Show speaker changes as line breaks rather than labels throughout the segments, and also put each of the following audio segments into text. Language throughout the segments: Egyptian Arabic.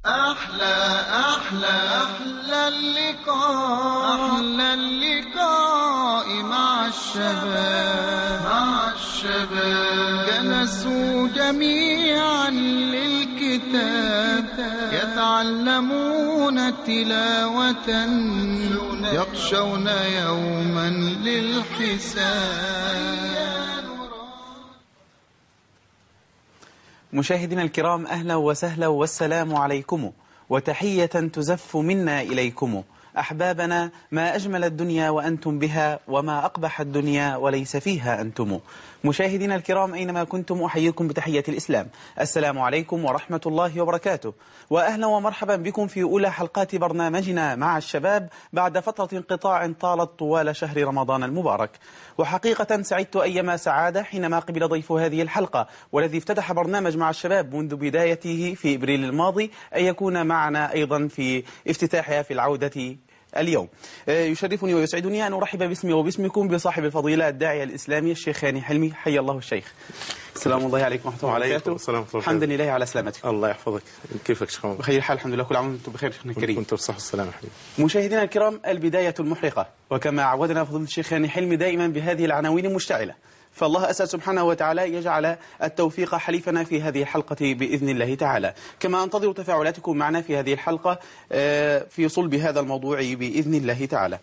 أحلى أحلى أحلى اللقاء أحلى اللقاء مع الشباب مع الشباب جلسوا جميعا للكتاب يتعلمون تلاوة يخشون يوما للحساب
مشاهدينا الكرام أهلا وسهلا والسلام عليكم وتحية تزف منا إليكم أحبابنا ما أجمل الدنيا وأنتم بها وما أقبح الدنيا وليس فيها أنتم مشاهدينا الكرام أينما كنتم أحييكم بتحية الإسلام السلام عليكم ورحمة الله وبركاته وأهلا ومرحبا بكم في أولى حلقات برنامجنا مع الشباب بعد فترة انقطاع طالت طوال شهر رمضان المبارك وحقيقة سعدت أيما سعادة حينما قبل ضيف هذه الحلقة والذي افتتح برنامج مع الشباب منذ بدايته في إبريل الماضي أن يكون معنا أيضا في افتتاحها في العودة اليوم يشرفني ويسعدني أن أرحب باسمي وباسمكم بصاحب الفضيلة الداعية الإسلامي الشيخ هاني حلمي حي الله الشيخ السلام الله عليكم ورحمة الله
وعليكم
وبركاته
السلام ورحمة الله
الحمد لله على سلامتكم
الله يحفظك كيفك شيخ محمد
بخير حال الحمد لله كل عام وانتم بخير شيخنا الكريم
كنت بصحة والسلامة يا حبيبي
مشاهدينا الكرام البداية المحرقة وكما عودنا فضيلة الشيخ هاني حلمي دائما بهذه العناوين المشتعلة فالله أسأل سبحانه وتعالى يجعل التوفيق حليفنا في هذه الحلقة بإذن الله تعالى كما أنتظر تفاعلاتكم معنا في هذه الحلقة آه، في صلب هذا الموضوع بإذن الله تعالى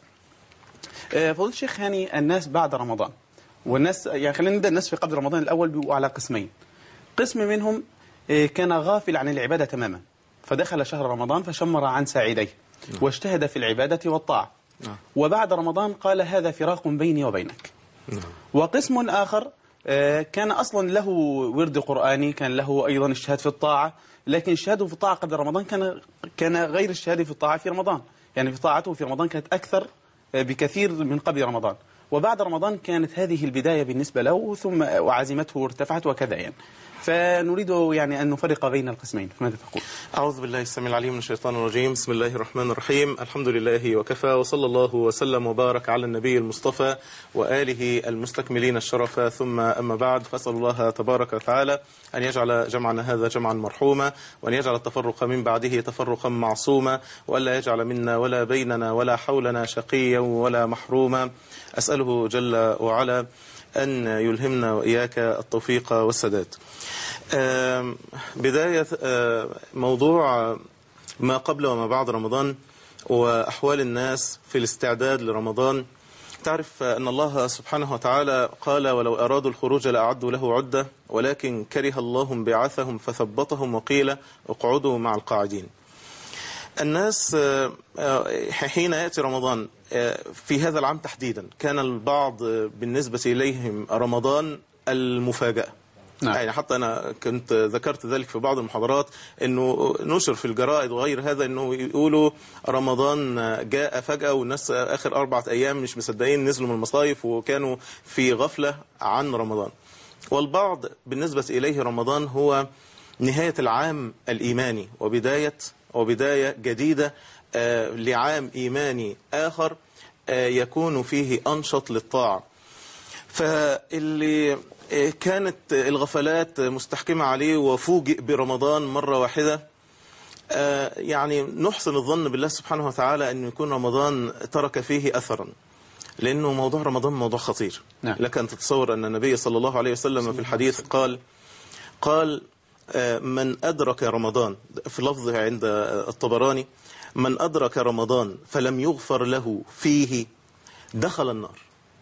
آه، فضيلة الشيخ هاني الناس بعد رمضان والناس يعني خلينا نبدأ الناس في قبل رمضان الأول بيبقوا على قسمين قسم منهم آه، كان غافل عن العبادة تماما فدخل شهر رمضان فشمر عن ساعديه واجتهد في العبادة والطاعة
نعم.
وبعد رمضان قال هذا فراق بيني وبينك
نعم
وقسم آخر آه، كان أصلا له ورد قرآني كان له أيضا اجتهاد في الطاعة لكن اجتهاده في الطاعة قبل رمضان كان كان غير اجتهاده في الطاعة في رمضان يعني في طاعته في رمضان كانت أكثر آه، بكثير من قبل رمضان وبعد رمضان كانت هذه البداية بالنسبة له ثم وعزيمته ارتفعت وكذا يعني فنريد يعني أن نفرق بين القسمين فماذا تقول؟
أعوذ بالله السميع العليم من الشيطان الرجيم بسم الله الرحمن الرحيم الحمد لله وكفى وصلى الله وسلم وبارك على النبي المصطفى وآله المستكملين الشرف ثم أما بعد فأسأل الله تبارك وتعالى أن يجعل جمعنا هذا جمعا مرحوما وأن يجعل التفرق من بعده تفرقا معصوما وألا يجعل منا ولا بيننا ولا حولنا شقيا ولا محروما أسأله جل وعلا أن يلهمنا وإياك التوفيق والسداد آم، بداية آه، موضوع ما قبل وما بعد رمضان وأحوال الناس في الاستعداد لرمضان تعرف أن الله سبحانه وتعالى قال ولو أرادوا الخروج لأعدوا له عدة ولكن كره الله انبعاثهم فثبطهم وقيل اقعدوا مع القاعدين الناس آه، آه، حين يأتي رمضان آه، في هذا العام تحديدا كان البعض آه، بالنسبة إليهم رمضان المفاجأة
نعم.
يعني حتى أنا كنت ذكرت ذلك في بعض المحاضرات أنه نشر في الجرائد وغير هذا أنه يقولوا رمضان جاء فجأة والناس آخر أربعة أيام مش مصدقين نزلوا من المصايف وكانوا في غفلة عن رمضان والبعض بالنسبة إليه رمضان هو نهاية العام الإيماني وبداية وبداية جديدة آه، لعام إيماني آخر آه، يكون فيه أنشط للطاعة فاللي آه، كانت الغفلات مستحكمة عليه وفوجئ برمضان مرة واحدة آه، يعني نحسن الظن بالله سبحانه وتعالى أن يكون رمضان ترك فيه أثرا لأنه موضوع رمضان موضوع خطير
نعم.
لك أن تتصور أن النبي صلى الله عليه وسلم في الحديث قال قال آه، من أدرك رمضان في لفظ عند الطبراني من أدرك رمضان فلم يغفر له فيه دخل النار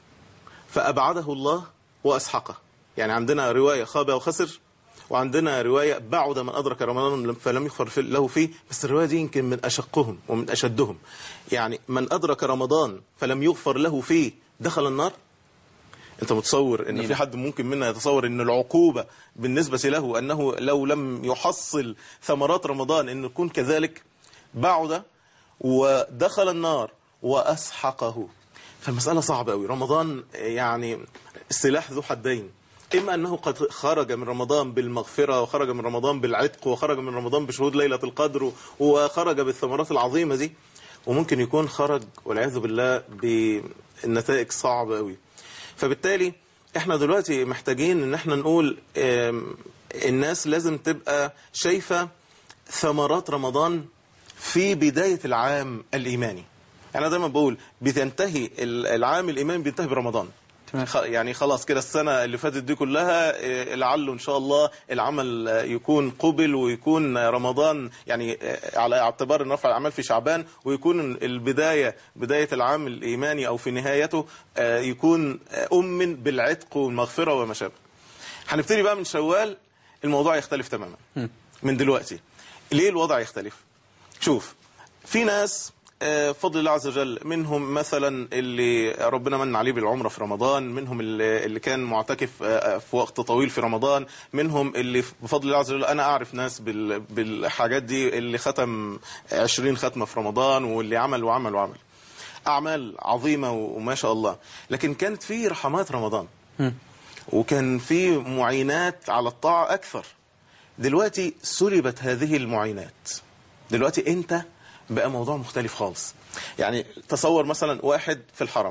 فأبعده الله وأسحقه يعني عندنا رواية خاب وخسر وعندنا رواية بعد من أدرك رمضان فلم يغفر في- له فيه بس الرواية دي يمكن من أشقهم ومن أشدهم يعني من أدرك رمضان فلم يغفر له فيه دخل النار انت متصور ان
نعم.
في حد ممكن منا يتصور ان العقوبة بالنسبة له انه لو لم يحصل ثمرات رمضان ان يكون كذلك بعد ودخل النار واسحقه فالمسألة صعبة قوي رمضان يعني سلاح ذو حدين إما أنه قد خرج من رمضان بالمغفرة وخرج من رمضان بالعتق وخرج من رمضان بشهود ليلة القدر وخرج بالثمرات العظيمة دي وممكن يكون خرج والعياذ بالله بالنتائج صعبة قوي فبالتالي احنا دلوقتي محتاجين ان احنا نقول آم، الناس لازم تبقى شايفة ثمرات رمضان في بداية العام الإيماني يعني أنا دايما بقول بتنتهي ال- العام الإيماني بينتهي برمضان
تمام.
خ- يعني خلاص كده السنة اللي فاتت دي كلها إيه، لعله إن شاء الله العمل آه، يكون قبل ويكون آه، رمضان يعني آه، على اعتبار ان رفع الأعمال في شعبان ويكون البداية بداية العام الإيماني أو في نهايته آه، يكون آه، أم بالعتق والمغفرة وما شابه هنبتدي بقى من شوال الموضوع يختلف تماما من دلوقتي ليه الوضع يختلف شوف في ناس آه، بفضل الله عز وجل منهم مثلا اللي ربنا من عليه بالعمرة في رمضان منهم اللي اللي كان معتكف آه، في وقت طويل في رمضان منهم اللي بفضل الله عز وجل أنا أعرف ناس بال- بالحاجات دي اللي ختم 20 ختمة في رمضان واللي عمل وعمل وعمل أعمال عظيمة وما شاء الله لكن كانت في رحمات رمضان وكان في معينات على الطاعة أكثر دلوقتي سلبت هذه المعينات دلوقتي انت بقى موضوع مختلف خالص يعني تصور مثلا واحد في الحرم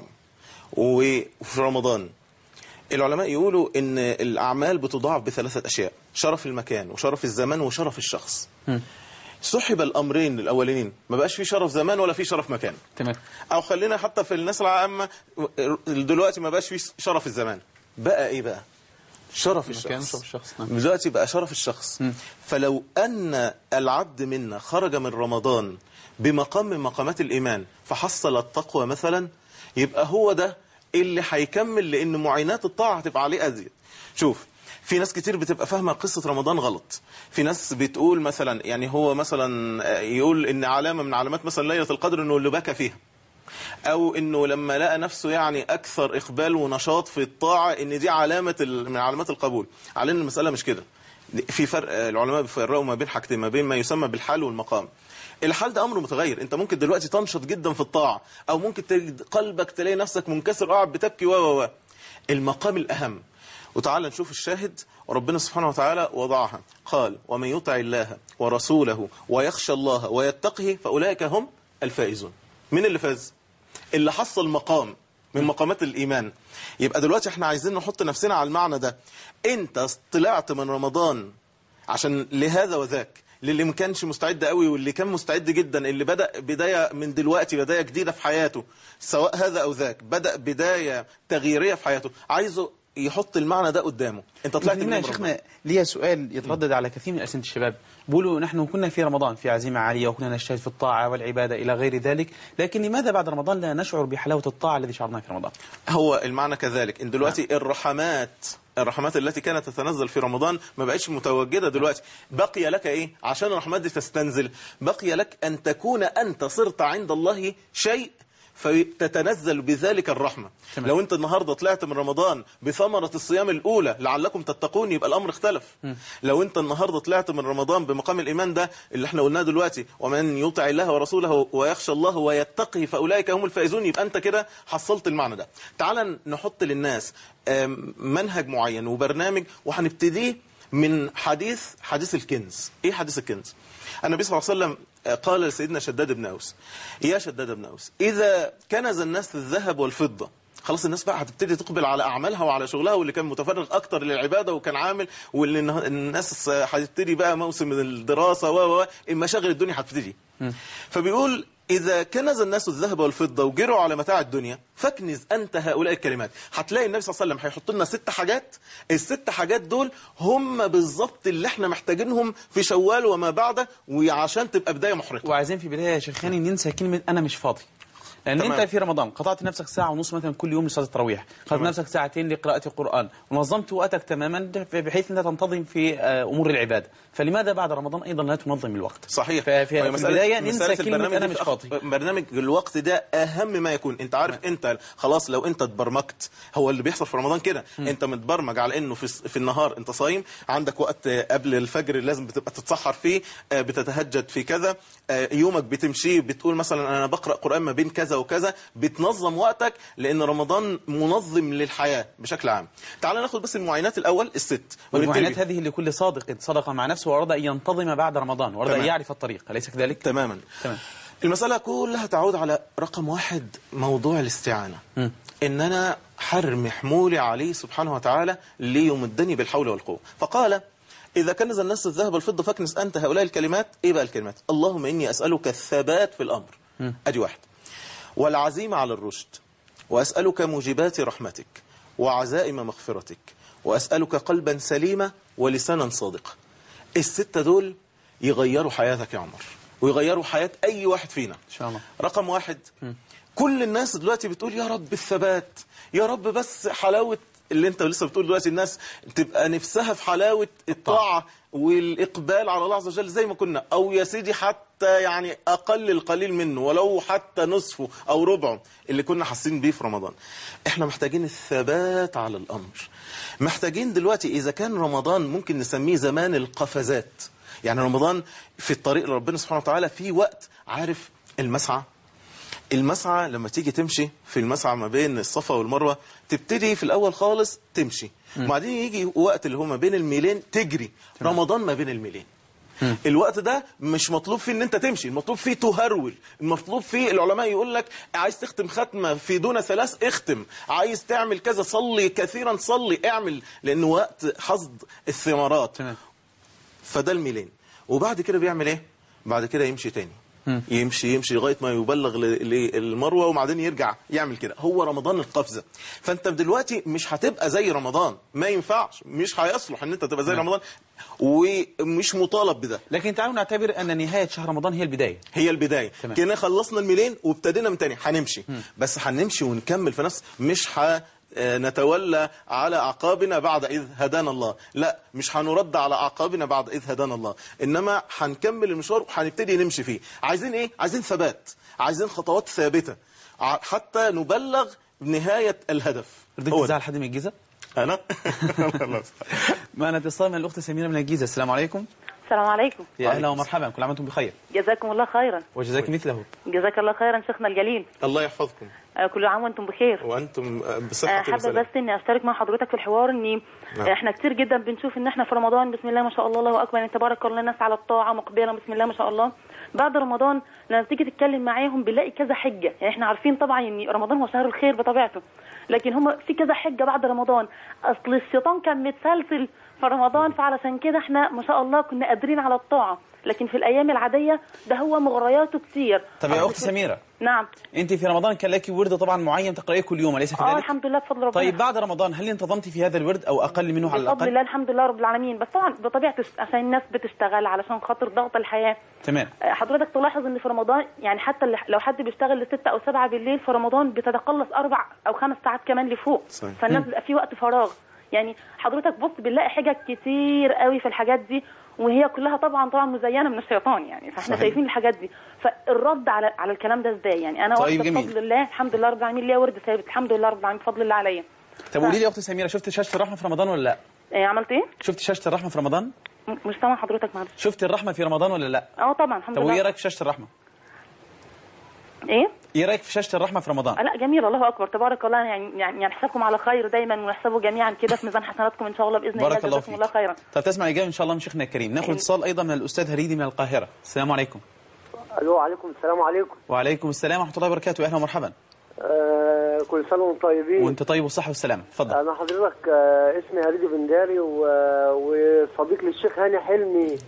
وفي رمضان العلماء يقولوا ان الاعمال بتضاعف بثلاثه اشياء شرف المكان وشرف الزمان وشرف الشخص سحب الامرين الاولين ما بقاش في شرف زمان ولا في شرف مكان
تمام
او خلينا حتى في الناس العامه دلوقتي ما بقاش في شرف الزمان بقى ايه بقى شرف
مكان
الشخص
شرف الشخص، نعم.
دلوقتي بقى شرف الشخص فلو ان العبد منا خرج من رمضان بمقام من مقامات الايمان فحصل التقوى مثلا يبقى هو ده اللي هيكمل لان معينات الطاعه هتبقى عليه ازيد شوف في ناس كتير بتبقى فاهمه قصه رمضان غلط في ناس بتقول مثلا يعني هو مثلا يقول ان علامه من علامات مثلا ليله القدر انه اللي بكى فيها او انه لما لقى نفسه يعني اكثر اقبال ونشاط في الطاعه ان دي علامه ال- من علامات القبول على ان المساله مش كده في فرق العلماء بيفرقوا ما بين حاجتين ما بين ما يسمى بالحال والمقام الحال ده امر متغير انت ممكن دلوقتي تنشط جدا في الطاعه او ممكن تجد قلبك تلاقي نفسك منكسر قاعد بتبكي و و و المقام الاهم وتعال نشوف الشاهد وربنا سبحانه وتعالى وضعها قال ومن يطع الله ورسوله ويخشى الله ويتقه فاولئك هم الفائزون مين اللي فاز اللي حصل مقام من مقامات الإيمان يبقى دلوقتي احنا عايزين نحط نفسنا على المعنى ده انت طلعت من رمضان عشان لهذا وذاك للي ما كانش مستعد قوي واللي كان مستعد جدا اللي بدأ بداية من دلوقتي بداية جديدة في حياته سواء هذا أو ذاك بدأ بداية تغييرية في حياته عايزه يحط المعنى ده قدامه انت طلعت
هنا
من
يا
رمضان
شيخنا ليا سؤال يتردد على كثير من ألسنة الشباب بيقولوا نحن كنا في رمضان في عزيمة عالية وكنا نجتهد في الطاعة والعبادة إلى غير ذلك لكن لماذا بعد رمضان لا نشعر بحلاوة الطاعة الذي شعرناها في رمضان
هو المعنى كذلك ان دلوقتي الرحمات الرحمات التي كانت تتنزل في رمضان ما بقتش متواجده دلوقتي بقي لك ايه عشان الرحمات دي تستنزل بقي لك ان تكون انت صرت عند الله شيء فتتنزل بذلك الرحمة
تمام.
لو انت النهاردة طلعت من رمضان بثمرة الصيام الأولى لعلكم تتقون يبقى الأمر اختلف لو انت النهاردة طلعت من رمضان بمقام الإيمان ده اللي احنا قلناه دلوقتي ومن يطع الله ورسوله ويخشى الله ويتقي فأولئك هم الفائزون يبقى انت كده حصلت المعنى ده تعال نحط للناس آم، منهج معين وبرنامج وهنبتديه من حديث حديث الكنز ايه حديث الكنز النبي صلى الله عليه وسلم قال لسيدنا شداد بن أوس يا شداد بن أوس إذا كنز الناس الذهب والفضة خلاص الناس بقى هتبتدي تقبل على أعمالها وعلى شغلها واللي كان متفرغ أكتر للعبادة وكان عامل واللي النه- الناس هتبتدي بقى موسم الدراسة و و مشاغل الدنيا هتبتدي فبيقول إذا كنز الناس الذهب والفضة وجروا على متاع الدنيا فاكنز أنت هؤلاء الكلمات هتلاقي النبي صلى الله عليه وسلم هيحط لنا ست حاجات الست حاجات دول هم بالظبط اللي احنا محتاجينهم في شوال وما بعده وعشان تبقى بداية محرقة
وعايزين في بداية يا شيخاني ننسى كلمة أنا مش فاضي لأن
تمام.
أنت في رمضان قطعت نفسك ساعة ونص مثلا كل يوم لصلاة التراويح قطعت
تمام.
نفسك ساعتين لقراءة القرآن ونظمت وقتك تماما بحيث أنت تنتظم في آه، أمور العبادة فلماذا بعد رمضان أيضا لا تنظم الوقت
صحيح
ففي في
وهي مسألة-
البداية ننسى
مسألة
كلمة
البرنامج
أنا
دي
مش
في أخ-
فاضي
برنامج الوقت ده أهم ما يكون أنت عارف أنت خلاص لو أنت اتبرمجت هو اللي بيحصل في رمضان كده أنت متبرمج على إنه في, في النهار أنت صايم عندك وقت آه، قبل الفجر لازم بتبقى تتسحر فيه آه، بتتهجد في كذا آه، يومك بتمشي بتقول مثلا أنا بقرأ قرآن ما بين كذا وكذا بتنظم وقتك لأن رمضان منظم للحياة بشكل عام تعال ناخد بس المعاينات الأول الست ونبتدي
والمعاناة
بيها.
هذه لكل صادق صدق مع نفسه وأراد أن ينتظم بعد رمضان وأراد أن
تمام.
يعرف الطريق أليس كذلك؟
تماما
تمام.
المسألة كلها تعود على رقم واحد موضوع الاستعانة
مم.
إن أنا حرم حمولي عليه سبحانه وتعالى ليمدني بالحول والقوة فقال إذا كنز الناس الذهب والفضة فاكنس أنت هؤلاء الكلمات إيه بقى الكلمات اللهم إني أسألك الثبات في الأمر أدي واحد والعزيمة على الرشد وأسألك موجبات رحمتك وعزائم مغفرتك وأسألك قلبا سليما ولسانا صادقا الستة دول يغيروا حياتك يا عمر ويغيروا حياة أي واحد فينا
إن شاء الله
رقم واحد كل الناس دلوقتي بتقول يا رب الثبات يا رب بس حلاوة اللي انت لسه بتقول دلوقتي الناس تبقى نفسها في حلاوة الطاعة والإقبال على الله عز وجل زي ما كنا أو يا سيدي حتى يعني أقل القليل منه ولو حتى نصفه أو ربعه اللي كنا حاسين بيه في رمضان احنا محتاجين الثبات على الأمر محتاجين دلوقتي إذا كان رمضان ممكن نسميه زمان القفزات يعني رمضان في الطريق لربنا سبحانه وتعالى في وقت عارف المسعى المسعى لما تيجي تمشي في المسعى ما بين الصفا والمروة تبتدي في الأول خالص تمشي وبعدين يجي وقت اللي هو ما بين الميلين تجري رمضان ما بين الميلين الوقت ده مش مطلوب فيه ان انت تمشي المطلوب فيه تهرول المطلوب فيه العلماء يقول لك عايز تختم ختمة في دون ثلاث اختم عايز تعمل كذا صلي كثيرا صلي اعمل لانه وقت حصد الثمرات
تمام
فده الميلين وبعد كده بيعمل ايه بعد كده يمشي تاني يمشي يمشي لغايه ما يبلغ ل- للمروه وبعدين يرجع يعمل كده هو رمضان القفزه فانت دلوقتي مش هتبقى زي رمضان ما ينفعش مش هيصلح ان انت تبقى زي رمضان ومش مطالب بده
لكن تعالوا نعتبر أن نهاية شهر رمضان هي البداية
هي البدايه
تمام.
كنا خلصنا الميلين وابتدينا من تاني هنمشي بس هنمشي ونكمل في نفس مش ه آه، نتولى على أعقابنا بعد إذ هدانا الله لا مش هنرد على أعقابنا بعد إذ هدانا الله إنما هنكمل المشوار وهنبتدي نمشي فيه عايزين إيه؟ عايزين ثبات عايزين خطوات ثابتة ع- حتى نبلغ نهاية الهدف
رضيت
هو ده.
تزعل حد من الجيزة؟
أنا
معنا اتصال من الأخت سميرة من الجيزة السلام عليكم
السلام عليكم
يا أهلا ومرحبا كل عام وأنتم بخير
جزاكم الله خيرا
وجزاك مثله
جزاك الله خيرا شيخنا الجليل
الله يحفظكم
آه، كل عام وانتم بخير
وأنتم آه،
آه،
بصحة
حابه
وسلام
بس اني اشترك مع حضرتك في الحوار اني
نعم.
آه، احنا كتير جدا بنشوف ان احنا في رمضان بسم الله ما شاء الله الله اكبر يعني تبارك الله الناس على الطاعه مقبله بسم الله ما شاء الله بعد رمضان لما تيجي تتكلم معاهم بنلاقي كذا حجه يعني احنا عارفين طبعا ان رمضان هو شهر الخير بطبيعته لكن هم في كذا حجه بعد رمضان اصل الشيطان كان متسلسل في رمضان فعلشان كده احنا ما شاء الله كنا قادرين على الطاعه لكن في الايام العاديه ده هو مغرياته كتير
طب يا
أصل
أخت
في-
سميرة
نعم
أنت في رمضان كان لك ورد طبعا معين تقرأيه كل يوم أليس
اه
كذلك؟
الحمد لله بفضل ربنا
طيب بعد رمضان هل انتظمت في هذا الورد أو أقل منه على
بفضل
الأقل؟
الله الحمد لله رب العالمين بس طبعا بطبيعه الس- عشان الناس بتشتغل علشان خاطر ضغط الحياه
تمام
آه، حضرتك تلاحظ ان في رمضان يعني حتى اللي- لو حد بيشتغل لستة او سبعة بالليل في رمضان بتتقلص اربع او خمس ساعات كمان لفوق
صحيح.
فالناس بيبقى في وقت فراغ يعني حضرتك بص بنلاقي حاجات كتير قوي في الحاجات دي وهي كلها طبعا طبعا مزينه من الشيطان يعني فاحنا
صحيح.
شايفين الحاجات دي فالرد على على الكلام ده ازاي يعني انا
طيب،
واحده
جميل.
بفضل الله الحمد لله رب العالمين ليا ورد ثابت الحمد لله رب العالمين بفضل الله عليا
طب قولي لي يا أخت سميرة شفت شاشة الرحمة في رمضان ولا لا؟
إيه عملت ايه
شفت شاشة الرحمة في رمضان؟
م- مش سامع حضرتك معلش
شفت الرحمة في رمضان ولا لا؟
اه طبعا الحمد
طب وإيه
لله
رأيك في شاشة الرحمة؟
ايه
إيه رأيك في شاشة الرحمة في رمضان؟
آه، لا جميل الله اكبر تبارك الله يعني يعني يعني نحسبكم على خير دايما ونحسبه جميعا كده في ميزان حسناتكم ان شاء الله باذن الله
بارك الله
جزاكم
فيك
الله خيرا
طب تسمع إجابة إن شاء الله من شيخنا الكريم ناخذ اتصال أيضا من الأستاذ هريدي من القاهرة السلام عليكم
الو عليكم السلام عليكم
وعليكم السلام ورحمة الله وبركاته أهلا ومرحبا
آه كل سنه وانتم طيبين
وأنت طيب والصحة والسلامة اتفضل
انا حضرتك آه اسمي هريدي بنداري و- وصديق للشيخ هاني حلمي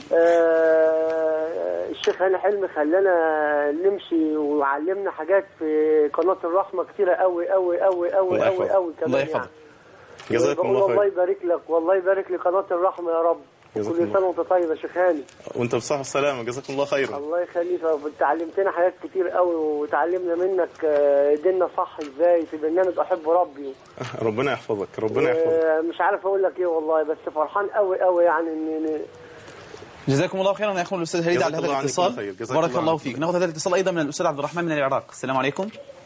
آه الشيخ هاني حلمي خلانا نمشي وعلمنا حاجات في قناه الرحمه كتيره قوي قوي قوي قوي
الله
قوي
يحفظك.
قوي كمان
الله يحفظك.
يعني
جزاكم
بقول
الله
الله
خير
يبارك لك والله يبارك لقناه الرحمه يا رب
جزاكم
كل
الله.
سنه وانت طيب يا شيخ هاني
وأنت بصحة وسلامة جزاكم الله خيرا
الله يخليك انت علمتنا حاجات كتير قوي وتعلمنا منك آه، ديننا صح ازاي في برنامج احب ربي
ربنا يحفظك ربنا يحفظك
آه، مش عارف اقول لك ايه والله بس فرحان قوي قوي يعني ان إن-
جزاكم الله خيرا يا اخوان الاستاذ هريدي
جزاك
على هذا
الله عنك
الاتصال
كل خير. جزاك
بارك
الله
الله
عنك
فيك
كل
ناخذ هذا الاتصال ايضا من الاستاذ عبد الرحمن من العراق السلام عليكم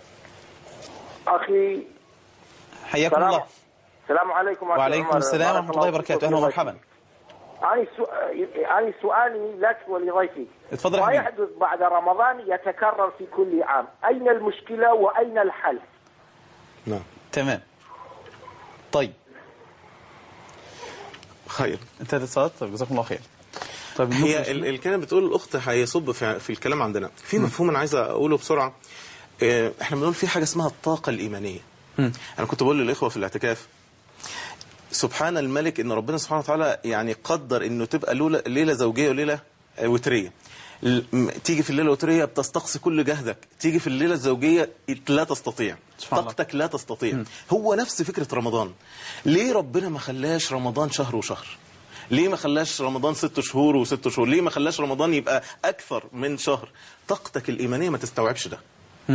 اخي
حياكم
سلام
الله
السلام عليكم أخي
وعليكم
عمر.
السلام
بارك
ورحمه الله وبركاته اهلا
فيك.
ومرحبا
أنا سو... أنا سؤالي لك ولضيفي
اتفضل يا
ما
حبيبي
يحدث بعد رمضان يتكرر في كل عام أين المشكلة وأين الحل
نعم
تمام طيب
خير
انت اتصلت طيب جزاكم الله خير طيب
هي ال- الكلمه بتقول الاخت هيصب في, في الكلام عندنا في مفهوم انا عايز اقوله بسرعه آه، احنا بنقول في حاجه اسمها الطاقه الايمانيه
مم.
انا كنت بقول للاخوه في الاعتكاف سبحان الملك ان ربنا سبحانه وتعالى يعني قدر انه تبقى لولة- ليله زوجيه وليله آه، وتريه ال- م- تيجي في الليله الوتريه بتستقصي كل جهدك تيجي في الليله الزوجيه لا تستطيع
سبحان الله.
طاقتك لا تستطيع هو نفس فكره رمضان ليه ربنا ما خلاش رمضان شهر وشهر ليه ما خلاش رمضان ست شهور وست شهور ليه ما خلاش رمضان يبقى اكثر من شهر طاقتك الايمانيه ما تستوعبش ده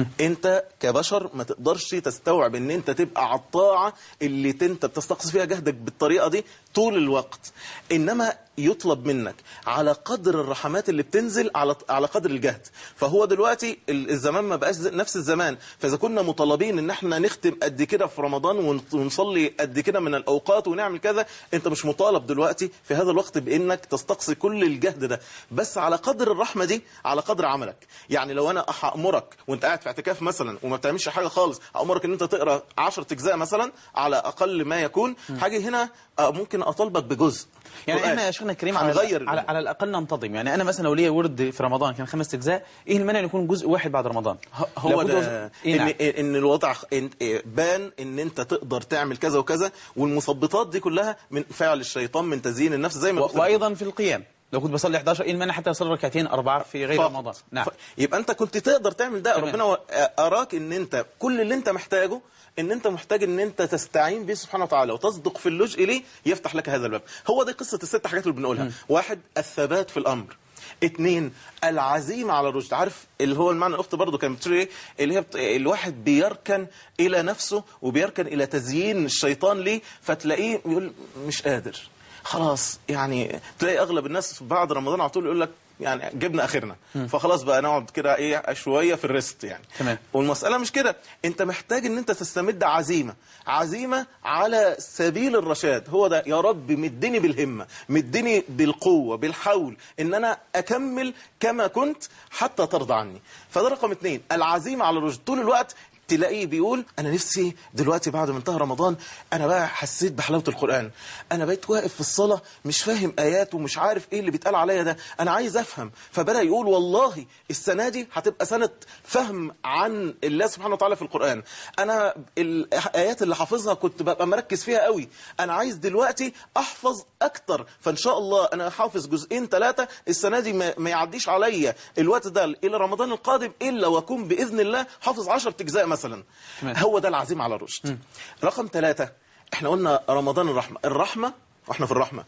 انت كبشر ما تقدرش تستوعب ان انت تبقى على الطاعه اللي انت بتستقصي فيها جهدك بالطريقه دي طول الوقت انما يطلب منك على قدر الرحمات اللي بتنزل على على قدر الجهد فهو دلوقتي ال- الزمان ما بقاش زي- نفس الزمان فاذا كنا مطالبين ان احنا نختم قد كده في رمضان ون- ونصلي قد كده من الاوقات ونعمل كذا انت مش مطالب دلوقتي في هذا الوقت بانك تستقصي كل الجهد ده بس على قدر الرحمه دي على قدر عملك يعني لو انا هامرك وانت قاعد في اعتكاف مثلا وما بتعملش حاجه خالص امرك ان انت تقرا 10 اجزاء مثلا على اقل ما يكون حاجه هنا آه، ممكن اطالبك بجزء
يعني
قرآن.
احنا يا شيخنا الكريم على,
هنغير
على, على الاقل ننتظم يعني انا مثلا لو ليا ورد في رمضان كان خمس اجزاء ايه المانع ان يكون جزء واحد بعد رمضان
هو
لابد
ده
وز- إيه نعم.
ان ان الوضع خ- إن بان ان انت تقدر تعمل كذا وكذا والمثبطات دي كلها من فعل الشيطان من تزيين النفس زي ما
و-
قلت لك.
وايضا في القيام لو كنت بصلي 11 ايه المانع حتى اصلي ركعتين اربعه في غير
فقط.
رمضان نعم
ف... يبقى انت كنت تقدر تعمل ده
تمام.
ربنا و- اراك ان انت كل اللي انت محتاجه ان انت محتاج ان انت تستعين به سبحانه وتعالى وتصدق في اللجء ليه يفتح لك هذا الباب هو دي قصه الست حاجات اللي بنقولها واحد الثبات في الامر اتنين العزيمة على الرشد عارف اللي هو المعنى الاخت برضو كانت بتقول ايه اللي هي بت... الواحد بيركن الى نفسه وبيركن الى تزيين الشيطان ليه فتلاقيه يقول مش قادر خلاص يعني تلاقي اغلب الناس بعد رمضان على طول يقول لك يعني جبنا اخرنا فخلاص بقى نقعد كده ايه شويه في الريست يعني
تمام.
والمساله مش كده انت محتاج ان انت تستمد عزيمه عزيمه على سبيل الرشاد هو ده يا رب مدني بالهمه مدني بالقوه بالحول ان انا اكمل كما كنت حتى ترضى عني فده رقم اتنين العزيمه على الرشد طول الوقت تلاقيه بيقول انا نفسي دلوقتي بعد ما انتهى رمضان انا بقى حسيت بحلاوه القران انا بقيت واقف في الصلاه مش فاهم ايات ومش عارف ايه اللي بيتقال عليا ده انا عايز افهم فبدا يقول والله السنه دي هتبقى سنه فهم عن الله سبحانه وتعالى في القران انا الايات اللي حافظها كنت ببقى مركز فيها قوي انا عايز دلوقتي احفظ اكتر فان شاء الله انا حافظ جزئين ثلاثه السنه دي ما ما يعديش عليا الوقت ده الى رمضان القادم الا واكون باذن الله حافظ 10 اجزاء مثلا
تمام.
هو ده العزيمه على الرشد رقم ثلاثة احنا قلنا رمضان الرحمه الرحمه واحنا في الرحمه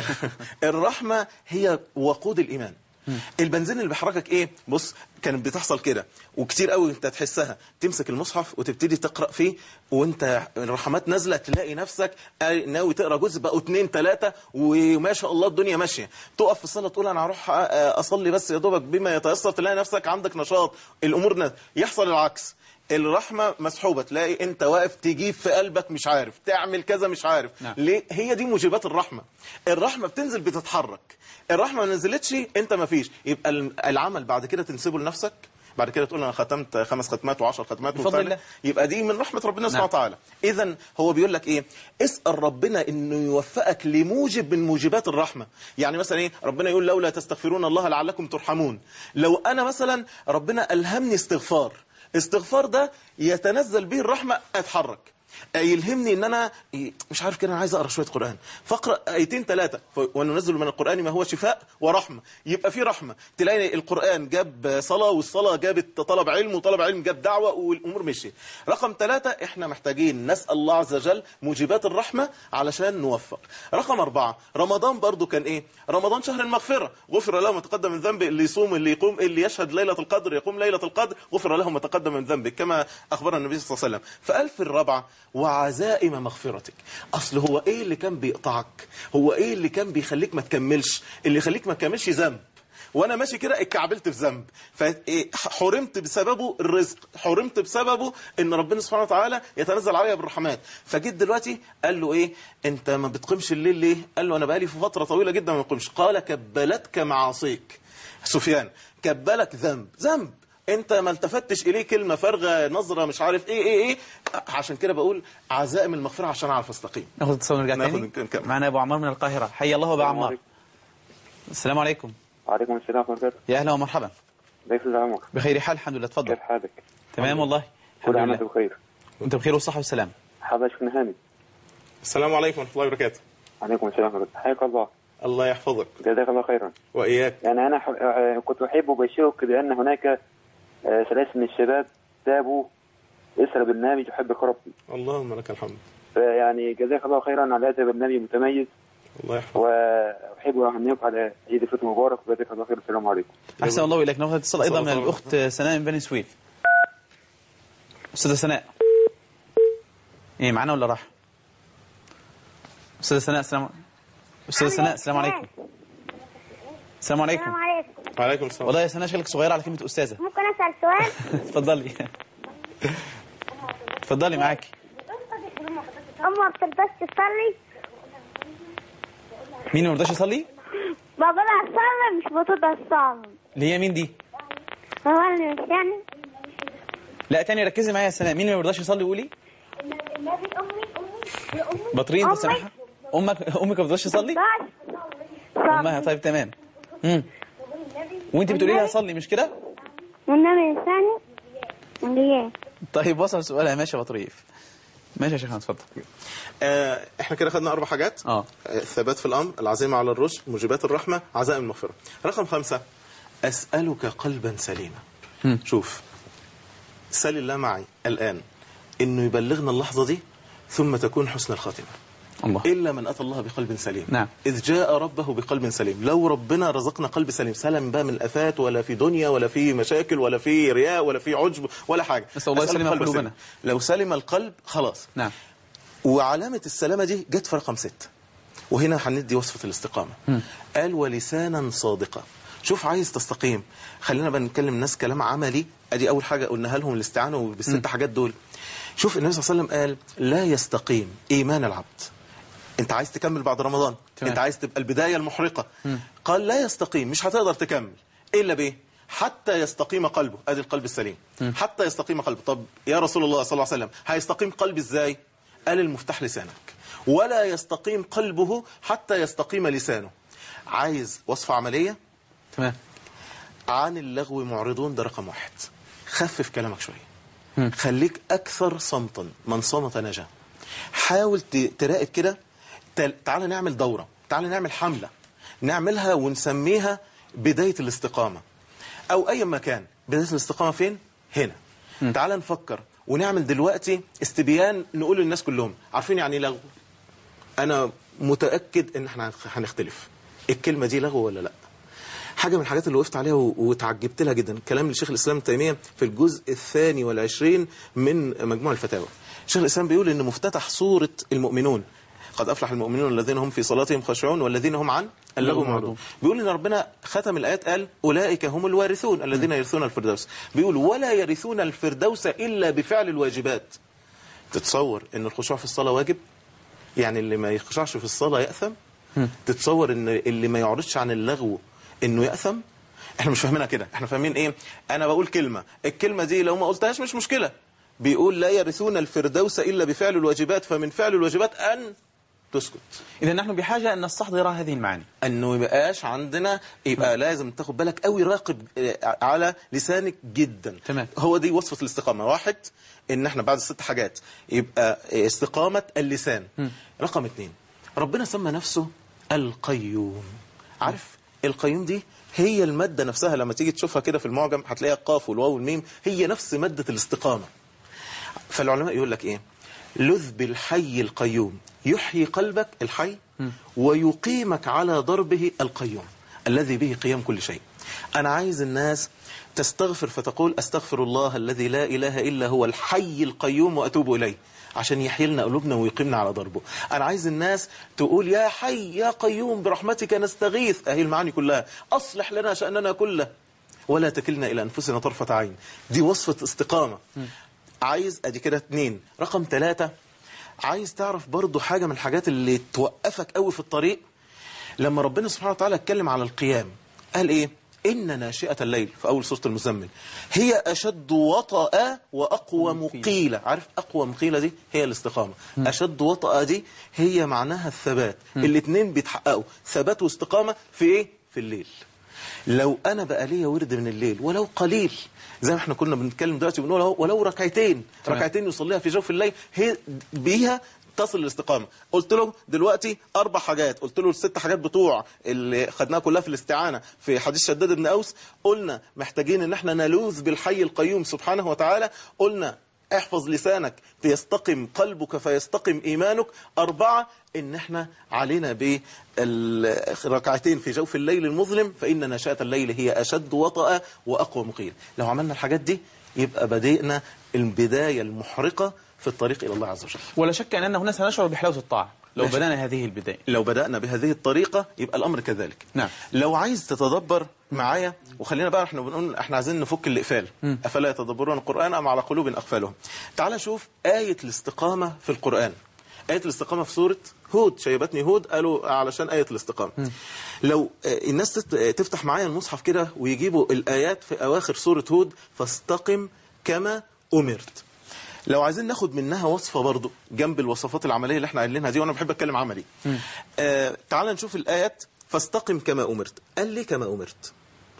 الرحمه هي وقود الايمان البنزين اللي بيحركك ايه بص كانت بتحصل كده وكتير قوي انت تحسها تمسك المصحف وتبتدي تقرا فيه وانت الرحمات نازله تلاقي نفسك ناوي تقرا جزء بقوا اتنين تلاته وما شاء الله الدنيا ماشيه تقف في الصلاه تقول انا هروح اصلي بس يا دوبك بما يتيسر تلاقي نفسك عندك نشاط الامور نازله يحصل العكس الرحمة مسحوبة تلاقي انت واقف تجيب في قلبك مش عارف تعمل كذا مش عارف
نعم.
ليه هي دي موجبات الرحمة الرحمة بتنزل بتتحرك الرحمة ما نزلتش انت ما فيش يبقى العمل بعد كده تنسبه لنفسك بعد كده تقول انا ختمت خمس ختمات وعشر ختمات
بفضل
وبتاع.
الله.
يبقى دي من رحمة ربنا سبحانه
نعم.
وتعالى اذا هو بيقول لك ايه اسأل ربنا انه يوفقك لموجب من موجبات الرحمة يعني مثلا ايه ربنا يقول لولا تستغفرون الله لعلكم ترحمون لو انا مثلا ربنا الهمني استغفار استغفار ده يتنزل به الرحمة اتحرك يلهمني ان انا مش عارف كده انا عايز اقرا شويه قران فاقرا ايتين ثلاثه وننزل من القران ما هو شفاء ورحمه يبقى في رحمه تلاقي القران جاب صلاه والصلاه جابت طلب علم وطلب علم جاب دعوه والامور مشيت رقم ثلاثة احنا محتاجين نسال الله عز وجل موجبات الرحمه علشان نوفق رقم أربعة رمضان برضو كان ايه رمضان شهر المغفره غفر له ما تقدم من ذنبه اللي يصوم اللي يقوم اللي يشهد ليله القدر يقوم ليله القدر غفر له ما تقدم من ذنبه كما اخبرنا النبي صلى الله عليه وسلم فقال في الرابعه وعزائم مغفرتك اصل هو ايه اللي كان بيقطعك هو ايه اللي كان بيخليك ما تكملش اللي يخليك ما تكملش ذنب وانا ماشي كده اتكعبلت في ذنب فحرمت بسببه الرزق حرمت بسببه ان ربنا سبحانه وتعالى يتنزل عليا بالرحمات فجيت دلوقتي قال له ايه انت ما بتقيمش الليل ليه قال له انا بقالي في فتره طويله جدا ما بقيمش قال كبلتك معاصيك سفيان كبلك ذنب ذنب انت ما التفتش اليه كلمه فارغه نظره مش عارف ايه ايه ايه عشان كده بقول عزائم المغفره عشان اعرف استقيم
ناخد اتصال ونرجع
ناخد
تاني
نكمل.
معنا ابو عمار من القاهره حي الله ابو عمار
عليكم.
السلام عليكم
وعليكم السلام ورحمة الله
يا اهلا ومرحبا
ضيف العمر
بخير حال الحمد لله اتفضل
كيف حالك؟
تمام والله الحمد
كل عام
لله
وانت بخير
وانت بخير والصحه والسلام
حابة شيخنا هاني
السلام عليكم ورحمة الله وبركاته
عليكم السلام ورحمة الله حياك الله
الله يحفظك
جزاك الله خيرا
وإياك
يعني أنا ح- آه، كنت أحب بشوق بأن هناك آه، ثلاث من الشباب تابوا اسر برنامج يحبك ربي
اللهم لك الحمد
فيعني جزاك الله خيرا على هذا البرنامج المتميز
الله يحفظك
وأحب أن أهنيك على عيد الفطر المبارك وجزاك الله خير السلام عليكم
أحسن الله إليك ناخذ اتصال أيضا من
صلى الله
الأخت سناء من بني سويف أستاذة سناء إيه معنا ولا راح أستاذة سناء السلام أستاذة سناء السلام عليكم السلام عليكم
السلام عليكم
وعليكم السلام
والله يا سناء شكلك صغيرة على كلمة أستاذة
ممكن اسال سؤال
اتفضلي اتفضلي معاكي
امي ما بترضاش تصلي
مين ما رضاش يصلي
بابا لها تصلي مش بترضى تصلي
اللي هي مين دي
هو اللي مش يعني
لا تاني ركزي معايا يا سناء مين اللي ما رضاش يصلي قولي
النبي امي امي
بطرين
أمي.
تسامحها امك امك ما بترضاش تصلي امها طيب تمام امم وانت بتقولي لها صلي مش كده
والنبي الثاني اللي
طيب وصل سؤالها ماشي يا بطريف ماشي يا شيخنا اتفضل
آه احنا كده خدنا أربع حاجات
اه
آه، الثبات في الأمر العزيمة على الرشد موجبات الرحمة عزائم المغفرة رقم خمسة أسألك قلبا سليما
مم.
شوف سل الله معي الآن إنه يبلغنا اللحظة دي ثم تكون حسن الخاتمة
الله
إلا من أتى الله بقلب سليم
نعم.
إذ جاء ربه بقلب سليم لو ربنا رزقنا قلب سليم سلم بقى من الآفات ولا في دنيا ولا في مشاكل ولا في رياء ولا في عجب ولا حاجة
نسأل الله
أسألك
يسلم
قلب
قلوبنا.
سليم. لو سلم القلب خلاص
نعم
وعلامة السلامة دي جت في رقم ستة وهنا هندي وصفة الاستقامة قال ولسانا صادقا شوف عايز تستقيم خلينا بقى نتكلم ناس كلام عملي ادي اول حاجة قلناها لهم الاستعانة بالست حاجات دول شوف النبي صلى الله عليه وسلم قال لا يستقيم ايمان العبد انت عايز تكمل بعد رمضان
تمام.
انت عايز تبقى البداية المحرقة قال لا يستقيم مش هتقدر تكمل الا بايه حتى يستقيم قلبه ادي القلب السليم حتى يستقيم قلبه طب يا رسول الله صلى الله عليه وسلم هيستقيم قلبي ازاي قال المفتاح لسانك ولا يستقيم قلبه حتى يستقيم لسانه عايز وصفة عملية
تمام
عن اللغو معرضون ده رقم واحد خفف كلامك شوية خليك أكثر صمتا من صمت نجا حاول ت- تراقب كده تل- تعال نعمل دورة تعال نعمل حملة نعملها ونسميها بداية الاستقامة أو أي مكان بداية الاستقامة فين؟ هنا تعال نفكر ونعمل دلوقتي استبيان نقول للناس كلهم عارفين يعني إيه لغو أنا متأكد إن احنا هنختلف الكلمة دي لغو ولا لأ حاجة من الحاجات اللي وقفت عليها و- وتعجبت لها جدا كلام لشيخ الإسلام ابن تيمية في الجزء الثاني والعشرين من مجموع الفتاوى شيخ الإسلام بيقول إن مفتتح سورة المؤمنون قد أفلح المؤمنون الذين هم في صلاتهم خاشعون والذين هم عن اللغو معرضون بيقول إن ربنا ختم الآيات قال أولئك هم الوارثون الذين يرثون الفردوس بيقول ولا يرثون الفردوس إلا بفعل الواجبات تتصور إن الخشوع في الصلاة واجب يعني اللي ما يخشعش في الصلاة يأثم تتصور ان اللي ما يعرضش عن اللغو انه يأثم احنا مش فاهمينها كده احنا فاهمين ايه انا بقول كلمة الكلمة دي لو ما قلتهاش مش مشكلة بيقول لا يرثون الفردوس الا بفعل الواجبات فمن فعل الواجبات ان تسكت
اذا نحن بحاجه ان نستحضر هذه المعاني
انه يبقاش عندنا يبقى لازم تاخد بالك قوي راقب آه، على لسانك جدا
تمام.
هو دي وصفة الاستقامة واحد ان احنا بعد الست حاجات يبقى استقامة اللسان رقم اتنين ربنا سمى نفسه القيوم عارف القيوم دي هي المادة نفسها لما تيجي تشوفها كده في المعجم هتلاقيها القاف والواو والميم هي نفس مادة الاستقامة فالعلماء يقول لك ايه لذ بالحي القيوم يحيي قلبك الحي ويقيمك على ضربه القيوم الذي به قيام كل شيء انا عايز الناس تستغفر فتقول استغفر الله الذي لا اله الا هو الحي القيوم واتوب اليه عشان يحيي لنا قلوبنا ويقيمنا على ضربه انا عايز الناس تقول يا حي يا قيوم برحمتك نستغيث اهي المعاني كلها اصلح لنا شاننا كله ولا تكلنا الى انفسنا طرفه عين دي وصفه استقامه عايز ادي كده اتنين رقم ثلاثة عايز تعرف برضو حاجة من الحاجات اللي توقفك قوي في الطريق لما ربنا سبحانه وتعالى اتكلم على القيام قال ايه إن ناشئة الليل في أول سورة المزمل هي أشد وطأ وأقوى قيلة عارف أقوى قيلة دي هي الاستقامة أشد وطأ دي هي معناها الثبات الاتنين بيتحققوا ثبات واستقامة في إيه؟ في الليل لو أنا بقى ليا ورد من الليل ولو قليل زي ما احنا كنا بنتكلم دلوقتي بنقول اهو ولو ركعتين
تمام.
ركعتين يصليها في جوف الليل هي بيها تصل للاستقامه قلت له دلوقتي اربع حاجات قلت له الست حاجات بتوع اللي خدناها كلها في الاستعانه في حديث شداد بن اوس قلنا محتاجين ان احنا نلوذ بالحي القيوم سبحانه وتعالى قلنا احفظ لسانك ليستقم قلبك فيستقم ايمانك اربعه ان احنا علينا بالركعتين في جوف الليل المظلم فان نشاه الليل هي اشد وطأ واقوى مقيل لو عملنا الحاجات دي يبقى بدينا البدايه المحرقه في الطريق الى الله عز وجل
ولا شك أننا هنا سنشعر بحلاوة الطاعة لو
لا شك.
بدأنا هذه البداية
لو بدأنا بهذه الطريقة يبقى الأمر كذلك
نعم.
لو عايز تتدبر معايا وخلينا بقى احنا بنقول احنا عايزين نفك الإقفال أفلا يتدبرون القرآن أم على قلوب أقفالهم تعال شوف آية الاستقامة في القرآن آية الاستقامة في سورة هود شيبتني هود قالوا علشان آية الاستقامة لو آه، الناس تت- تفتح معايا المصحف كده ويجيبوا الآيات في أواخر سورة هود فاستقم كما أمرت لو عايزين ناخد منها وصفة برضو جنب الوصفات العملية اللي احنا قايلينها دي وانا بحب اتكلم عملي آه تعال نشوف الآيات فاستقم كما أمرت قال لي كما أمرت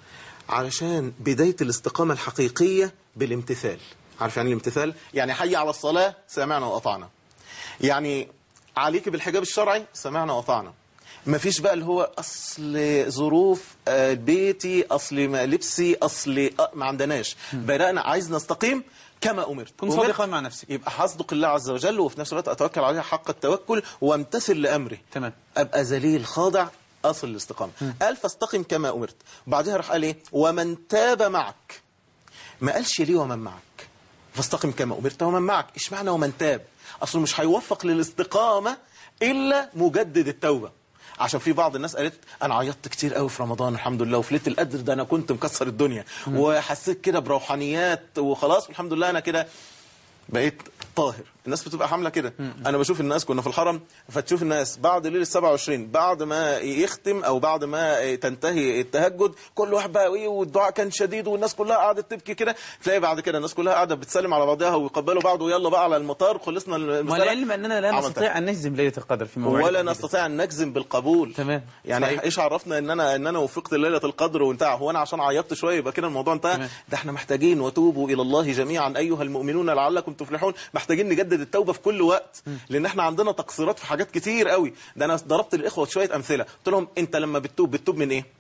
علشان بداية الاستقامة الحقيقية بالامتثال عارف يعني الامتثال يعني حي على الصلاة سمعنا وأطعنا يعني عليك بالحجاب الشرعي سمعنا وأطعنا ما فيش بقى اللي هو أصل ظروف آه، بيتي أصل ما لبسي أصل آه، ما عندناش بدأنا عايز نستقيم كما أمرت
كن
أمرت
صادقا مع نفسك
يبقى هصدق الله عز وجل وفي نفس الوقت أتوكل عليه حق التوكل وامتثل لأمره
تمام.
أبقى ذليل خاضع أصل الاستقامة قال فاستقم كما أمرت بعدها راح قال إيه ومن تاب معك ما قالش ليه ومن معك فاستقم كما أمرت ومن معك إيش معنى ومن تاب أصله مش هيوفق للاستقامة إلا مجدد التوبة عشان في بعض الناس قالت انا عيطت كتير قوي في رمضان الحمد لله وفي ليله القدر ده انا كنت مكسر الدنيا وحسيت كده بروحانيات وخلاص والحمد لله انا كده بقيت طاهر الناس بتبقى حامله كده انا بشوف الناس كنا في الحرم فتشوف الناس بعد ليله 27 بعد ما يختم او بعد ما تنتهي التهجد كل واحد بقى ايه والدعاء كان شديد والناس كلها قعدت تبكي كده تلاقي بعد كده الناس كلها قاعده بتسلم على بعضها ويقبلوا بعض ويلا بقى على المطار خلصنا المسألة.
والعلم أننا لا
عملتها.
نستطيع أن نجزم ليلة القدر في موعد
ولا
الجديد.
نستطيع ان نجزم بالقبول
تمام.
يعني
صحيح.
ايش عرفنا ان انا ان انا وفقت ليله القدر وانتهى هو انا عشان عيطت شويه يبقى كده الموضوع انتهى
تمام.
ده احنا محتاجين وتوبوا الى الله جميعا ايها المؤمنون لعلكم تفلحون محتاجين نجدد التوبه في كل وقت لان احنا عندنا تقصيرات في حاجات كتير قوي ده انا ضربت الاخوه شويه امثله قلت لهم انت لما بتتوب بتتوب من ايه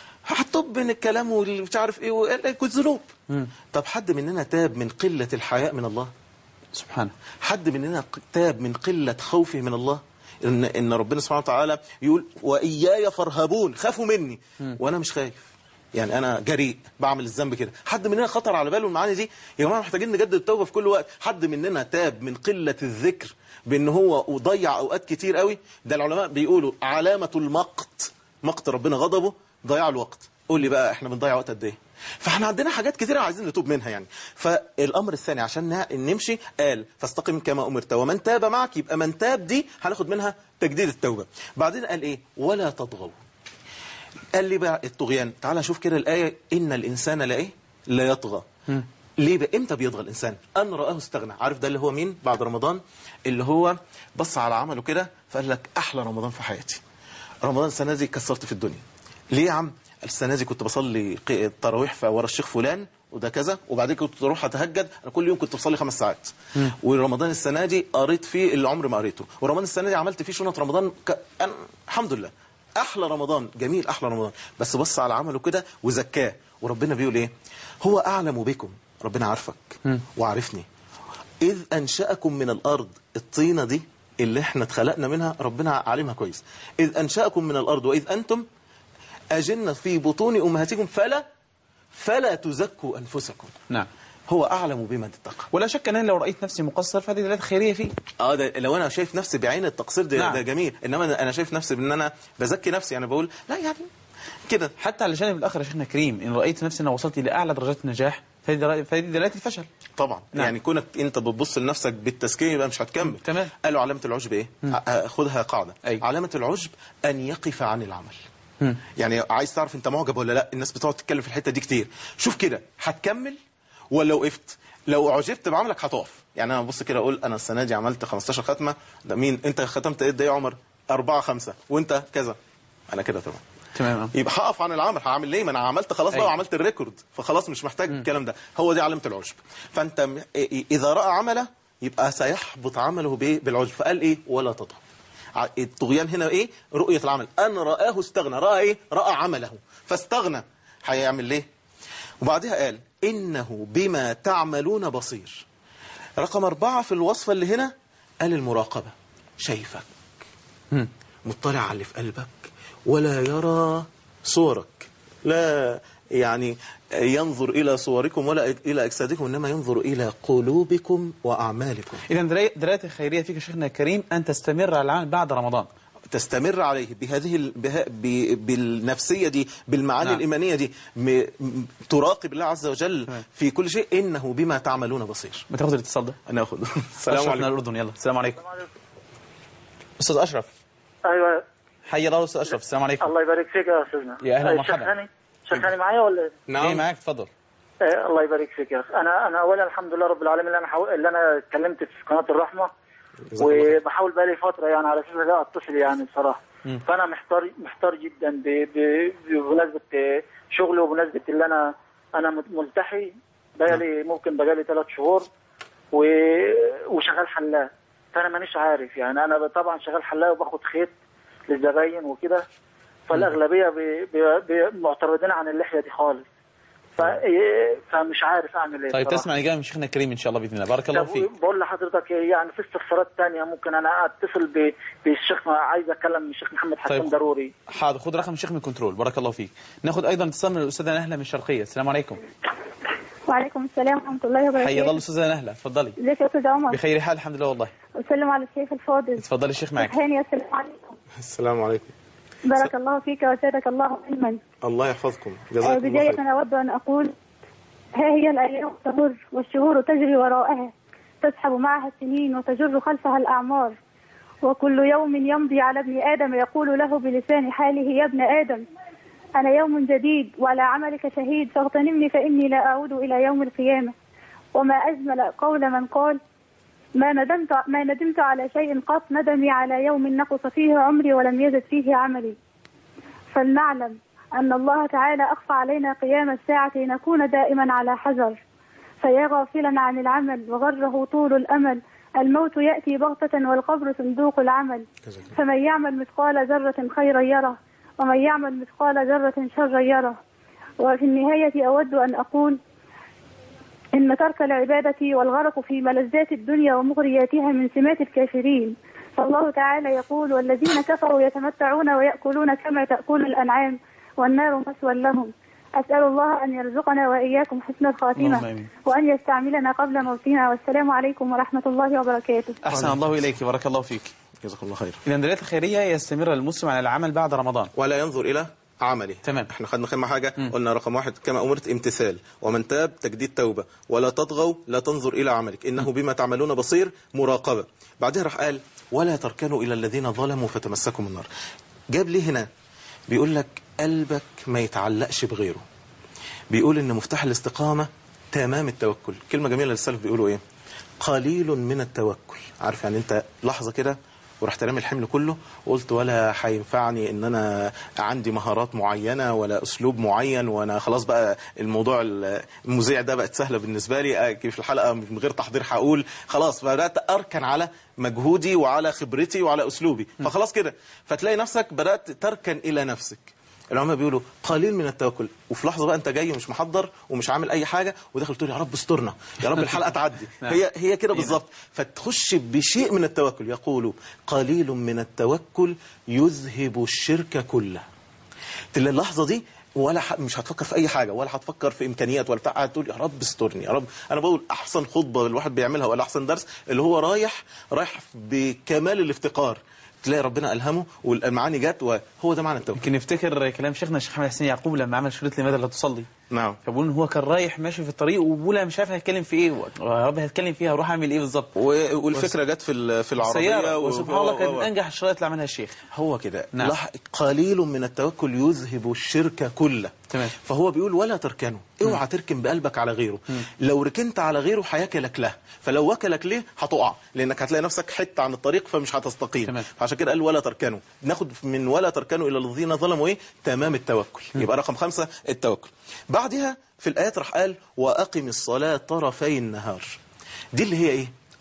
هتوب من الكلام واللي مش عارف ايه وقال كنت ذنوب طب حد مننا تاب من قله الحياء من الله
سبحانه
حد مننا تاب من قلة خوفه من الله إن, إن ربنا سبحانه وتعالى يقول وإياي فارهبون خافوا مني وأنا مش خايف يعني أنا جريء بعمل الذنب كده حد مننا خطر على باله المعاني دي يا جماعة محتاجين نجدد التوبة في كل وقت حد مننا تاب من قلة الذكر بأن هو ضيع أوقات كتير قوي ده العلماء بيقولوا علامة المقت مقت ربنا غضبه ضياع الوقت قول لي بقى احنا بنضيع وقت قد ايه فاحنا عندنا حاجات كتيرة عايزين نتوب منها يعني فالامر الثاني عشان نا- نمشي قال فاستقم كما امرت ومن تاب معك يبقى من تاب دي هناخد منها تجديد التوبه بعدين قال ايه ولا تطغوا قال لي بقى الطغيان تعال شوف كده الايه ان الانسان لا ايه لا يطغى ليه بقى امتى بيطغى الانسان ان راه استغنى عارف ده اللي هو مين بعد رمضان اللي هو بص على عمله كده فقال لك احلى رمضان في حياتي رمضان السنه دي كسرت في الدنيا ليه يا عم السنه دي كنت بصلي ق- التراويح في ورا الشيخ فلان وده كذا وبعدين كنت اروح اتهجد انا كل يوم كنت بصلي خمس ساعات ورمضان السنه دي قريت فيه اللي عمري ما قريته ورمضان السنه دي عملت فيه شنط رمضان ك... أنا... الحمد لله احلى رمضان جميل احلى رمضان بس بص على عمله كده وزكاه وربنا بيقول ايه هو اعلم بكم ربنا عارفك وعارفني إذ أنشأكم من الأرض الطينة دي اللي احنا اتخلقنا منها ربنا عالمها كويس إذ أنشأكم من الأرض وإذ أنتم أجن في بطون أمهاتكم فلا فلا تزكوا أنفسكم
نعم
هو أعلم بمن اتقى
ولا شك أنني لو رأيت نفسي مقصر فهذه دلالة خيرية فيه
اه ده لو انا شايف نفسي بعين التقصير ده,
نعم.
ده جميل انما أنا- انا شايف نفسي بان انا بزكي نفسي انا بقول لا يعني كده
حتى على الجانب الآخر يا شيخنا كريم إن رأيت نفسي أنا وصلت إلى أعلى درجات النجاح فهذه دلالة- فهذه دلالة الفشل
طبعا
نعم.
يعني كونك انت بتبص لنفسك بالتزكيه يبقى مش هتكمل
تمام.
قالوا علامه العجب ايه ع- خدها قاعده
أي.
علامه العجب ان يقف عن العمل يعني عايز تعرف انت معجب ولا لا الناس بتقعد تتكلم في الحته دي كتير شوف كده هتكمل ولا وقفت لو عجبت بعملك هتقف يعني انا ببص كده اقول انا السنه دي عملت 15 ختمه ده مين انت ختمت قد ايه يا عمر أربعة خمسة وانت كذا انا كده تمام
تمام
يبقى هقف عن العمل هعمل ليه ما انا عملت خلاص بقى
أيوة.
وعملت الريكورد فخلاص مش محتاج الكلام ده هو دي علامه العجب فانت م- إ- اذا راى عمله يبقى سيحبط عمله بايه بالعجب فقال ايه ولا تطغوا ع- الطغيان هنا ايه رؤيه العمل ان رآه استغنى راى ايه راى عمله فاستغنى هيعمل ليه وبعدها قال انه بما تعملون بصير رقم أربعة في الوصفة اللي هنا قال المراقبة شايفك مطلع على اللي في قلبك ولا يرى صورك لا يعني ينظر إلى صوركم ولا إلى أجسادكم إنما ينظر إلى قلوبكم وأعمالكم
إذا دلالة الخيرية فيك شيخنا الكريم أن تستمر على العمل بعد رمضان
تستمر عليه بهذه ال... بها... ب... بالنفسية دي بالمعاني
نعم.
نعم. الإيمانية دي م... م- تراقب الله عز وجل
تمام.
في كل شيء إنه بما تعملون بصير
ما تاخد الاتصال ده
ناخد
السلام
السلام
من
عليكم
الأردن يلا السلام عليكم أستاذ أشرف
ايوه
حي الله أستاذ أشرف السلام عليكم
الله يبارك فيك يا استاذنا
يا أهلا
آه،
ومرحبا.
شيخ هاني شيخ هاني معايا ولا إيه؟
نعم
إيه معاك اتفضل
آه، الله يبارك فيك يا اخي انا انا اولا الحمد لله رب العالمين اللي انا حاول... اللي انا اتكلمت في قناه الرحمه
جزاك الله خير.
وبحاول بقالي فتره يعني على اساس إن أنا اتصل يعني بصراحه فانا محتار محتار جدا ب... ب... بمناسبه آه، شغلي وبمناسبه اللي انا انا مت- ملتحي بقالي ممكن بقالي ثلاث شهور و... وشغال حلاق فانا مانيش عارف يعني انا طبعا شغال حلاق وباخد خيط للزباين وكده فالاغلبيه بي... بي... بي... معترضين عن اللحيه دي خالص ف... إيه، فمش عارف اعمل ايه
طيب
بصراحة.
تسمع الإجابة من شيخنا الكريم إن شاء الله بإذن الله بارك الله
طب
فيك
بقول لحضرتك إيه، يعني في استفسارات تانية ممكن انا اتصل ب- بالشيخ عايز اتكلم الشيخ محمد حسن
طيب.
ضروري
حاضر خد رقم الشيخ من كنترول بارك الله فيك ناخد أيضا اتصال من الأستاذة نهلة من الشرقية السلام عليكم
وعليكم السلام ورحمة الله
حي
وبركاته
الله الأستاذة نهلة اتفضلي
ازيك يا أستاذ عمر
بخير حال الحمد لله والله
وسلم على الشيخ الفاضل
اتفضلي الشيخ معك
شيخ هاني السلام عليكم
السلام عليكم
بارك الله فيك وزادك الله علما
الله يحفظكم
آه،
جزاكم الله
بداية
خير
أنا أود أن أقول ها هي الأيام تمر والشهور تجري وراءها تسحب معها السنين وتجر خلفها الأعمار وكل يوم يمضي على ابن آدم يقول له بلسان حاله يا ابن آدم أنا يوم جديد وعلى عملك شهيد فاغتنمني فإني لا أعود إلى يوم القيامة وما أجمل قول من قال ما ندمت ما ندمت على شيء قط ندمي على يوم نقص فيه عمري ولم يزد فيه عملي فلنعلم أن الله تعالى أخفى علينا قيام الساعة لنكون دائما على حذر فيا غافلا عن العمل وغره طول الأمل الموت يأتي بغتة والقبر صندوق العمل فمن يعمل مثقال ذرة خيرا يره ومن يعمل مثقال ذرة شرا يره وفي النهاية أود أن أقول إن ترك العبادة والغرق في ملذات الدنيا ومغرياتها من سمات الكافرين فالله تعالى يقول والذين كفروا يتمتعون ويأكلون كما تأكل الأنعام والنار مسوى لهم أسأل الله أن يرزقنا وإياكم حسن
اللهم
الخاتمة
آمين.
وأن يستعملنا قبل موتنا والسلام عليكم ورحمة الله وبركاته
أحسن الله إليك بارك الله فيك
جزاكم الله خير
إذا دلالة الخيرية يستمر المسلم على العمل بعد رمضان
ولا ينظر إلى عمله
تمام.
احنا خدنا خدنا حاجة قلنا رقم واحد كما أمرت امتثال ومن تاب تجديد توبة ولا تطغوا لا تنظر إلى عملك إنه بما تعملون بصير مراقبة بعدها راح قال ولا تركنوا إلى الذين ظلموا فتمسكم النار جاب ليه هنا بيقول لك قلبك ما يتعلقش بغيره بيقول ان مفتاح الاستقامة تمام التوكل كلمة جميلة للسلف بيقولوا ايه قليل من التوكل عارف يعني انت لحظة كده ورحت رامي الحمل كله وقلت ولا هينفعني ان انا عندي مهارات معينه ولا اسلوب معين وانا خلاص بقى الموضوع المذيع ده بقت سهله بالنسبه لي أجي في الحلقه من غير تحضير هقول خلاص بدات اركن على مجهودي وعلى خبرتي وعلى اسلوبي فخلاص كده فتلاقي نفسك بدات تركن الى نفسك العلماء بيقولوا قليل من التوكل وفي لحظه بقى انت جاي ومش محضر ومش عامل اي حاجه وداخل تقول يا رب استرنا يا رب الحلقه تعدي هي هي كده بالظبط فتخش بشيء من التوكل يقول قليل من التوكل يذهب الشرك كله تلاقي اللحظه دي ولا ح... مش هتفكر في اي حاجه ولا هتفكر في امكانيات ولا بتاع قاعد تقول يا رب استرني يا رب انا بقول احسن خطبه الواحد بيعملها ولا احسن درس اللي هو رايح رايح بكمال الافتقار تلاقي ربنا الهمه والمعاني جت وهو ده معنى التوكل
يمكن نفتكر كلام شيخنا الشيخ محمد حسين يعقوب لما عمل شريط لماذا لا تصلي
نعم
فبقول ان هو كان رايح ماشي في الطريق وبقول انا مش عارف هيتكلم في ايه يا رب هيتكلم فيها هروح اعمل ايه بالظبط
و... والفكره جت في ال- في العربيه
سيارة
و-
وسبحان الله كان
و-
من انجح الشرايط اللي عملها الشيخ
هو كده
نعم.
لح... قليل من التوكل يذهب الشرك كله
تمام.
فهو بيقول ولا تركنه اوعى تركن بقلبك على غيره لو ركنت على غيره هياكلك له فلو وكلك ليه هتقع لانك هتلاقي نفسك حته عن الطريق فمش هتستقيم
تمام.
فعشان كده قال ولا تركنوا ناخد من ولا تركنوا الى الذين ظلموا ايه تمام التوكل يبقى رقم خمسة التوكل بعدها في الايات راح قال واقم الصلاه طرفي النهار دي اللي هي ايه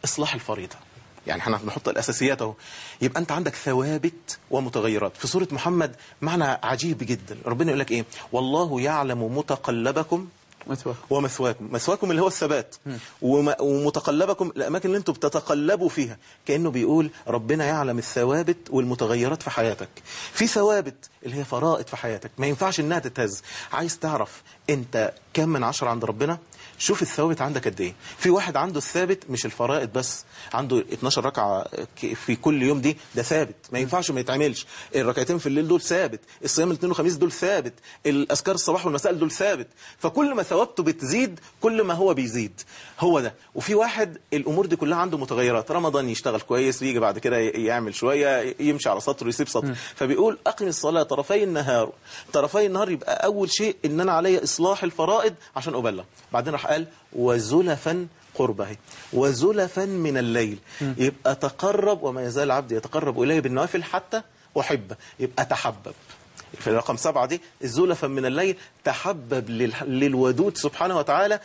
اصلاح الفريضه يعني احنا بنحط الاساسيات اهو يبقى انت عندك ثوابت ومتغيرات في سوره محمد معنى عجيب جدا ربنا يقول لك ايه والله يعلم متقلبكم
مثوى
ومثواكم مثواكم اللي هو الثبات وم- ومتقلبكم الاماكن اللي انتم بتتقلبوا فيها كانه بيقول ربنا يعلم الثوابت والمتغيرات في حياتك في ثوابت اللي هي فرائض في حياتك ما ينفعش انها تتهز عايز تعرف انت كم من عشرة عند ربنا شوف الثوابت عندك قد ايه في واحد عنده الثابت مش الفرائض بس عنده 12 ركعه ك- في كل يوم دي ده ثابت ما ينفعش ما يتعملش الركعتين في الليل دول ثابت الصيام الاثنين والخميس دول ثابت الاذكار الصباح والمساء دول ثابت فكل ما ثوابته بتزيد كل ما هو بيزيد هو ده وفي واحد الامور دي كلها عنده متغيرات رمضان يشتغل كويس يجي بعد كده ي- يعمل شويه يمشي على سطر ويسيب سطر فبيقول اقم الصلاه طرفي النهار طرفي النهار يبقى اول شيء ان انا علي اصلاح الفرائض عشان ابلغ بعدين راح قال وزلفا قربه وزلفا من الليل يبقى تقرب وما يزال العبد يتقرب اليه بالنوافل حتى احبه يبقى تحبب في رقم سبعة دي الزلفا من الليل تحبب لل- للودود سبحانه وتعالى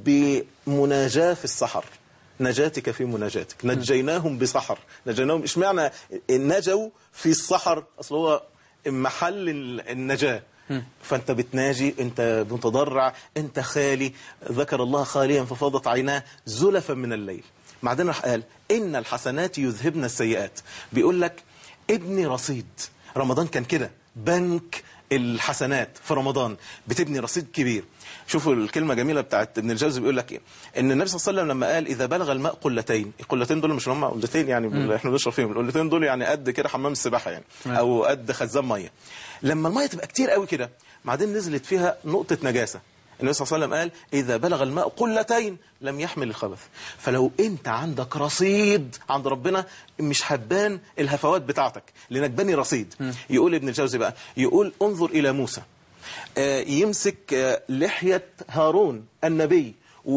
بمناجاة في السحر نجاتك في مناجاتك نجيناهم بسحر نجيناهم ايش معنى نجوا في السحر اصل هو محل ال- النجاة فانت بتناجي انت متضرع انت خالي ذكر الله خاليا ففاضت عيناه زلفا من الليل بعدين راح قال ان الحسنات يذهبن السيئات بيقول لك ابني رصيد رمضان كان كده بنك الحسنات في رمضان بتبني رصيد كبير شوفوا الكلمة جميلة بتاعت ابن الجوزي بيقول لك ايه ان النبي صلى الله عليه وسلم لما قال اذا بلغ الماء قلتين القلتين دول مش هم قلتين يعني اللي احنا بنشرب فيهم القلتين دول يعني قد كده حمام السباحة يعني او قد خزان مية لما المية تبقى كتير قوي كده بعدين نزلت فيها نقطة نجاسة النبي صلى الله عليه وسلم قال إذا بلغ الماء قلتين لم يحمل الخبث فلو أنت عندك رصيد عند ربنا مش هتبان الهفوات بتاعتك لأنك بني رصيد يقول ابن الجوزي بقى يقول انظر إلى موسى آه، يمسك آه، لحية هارون النبي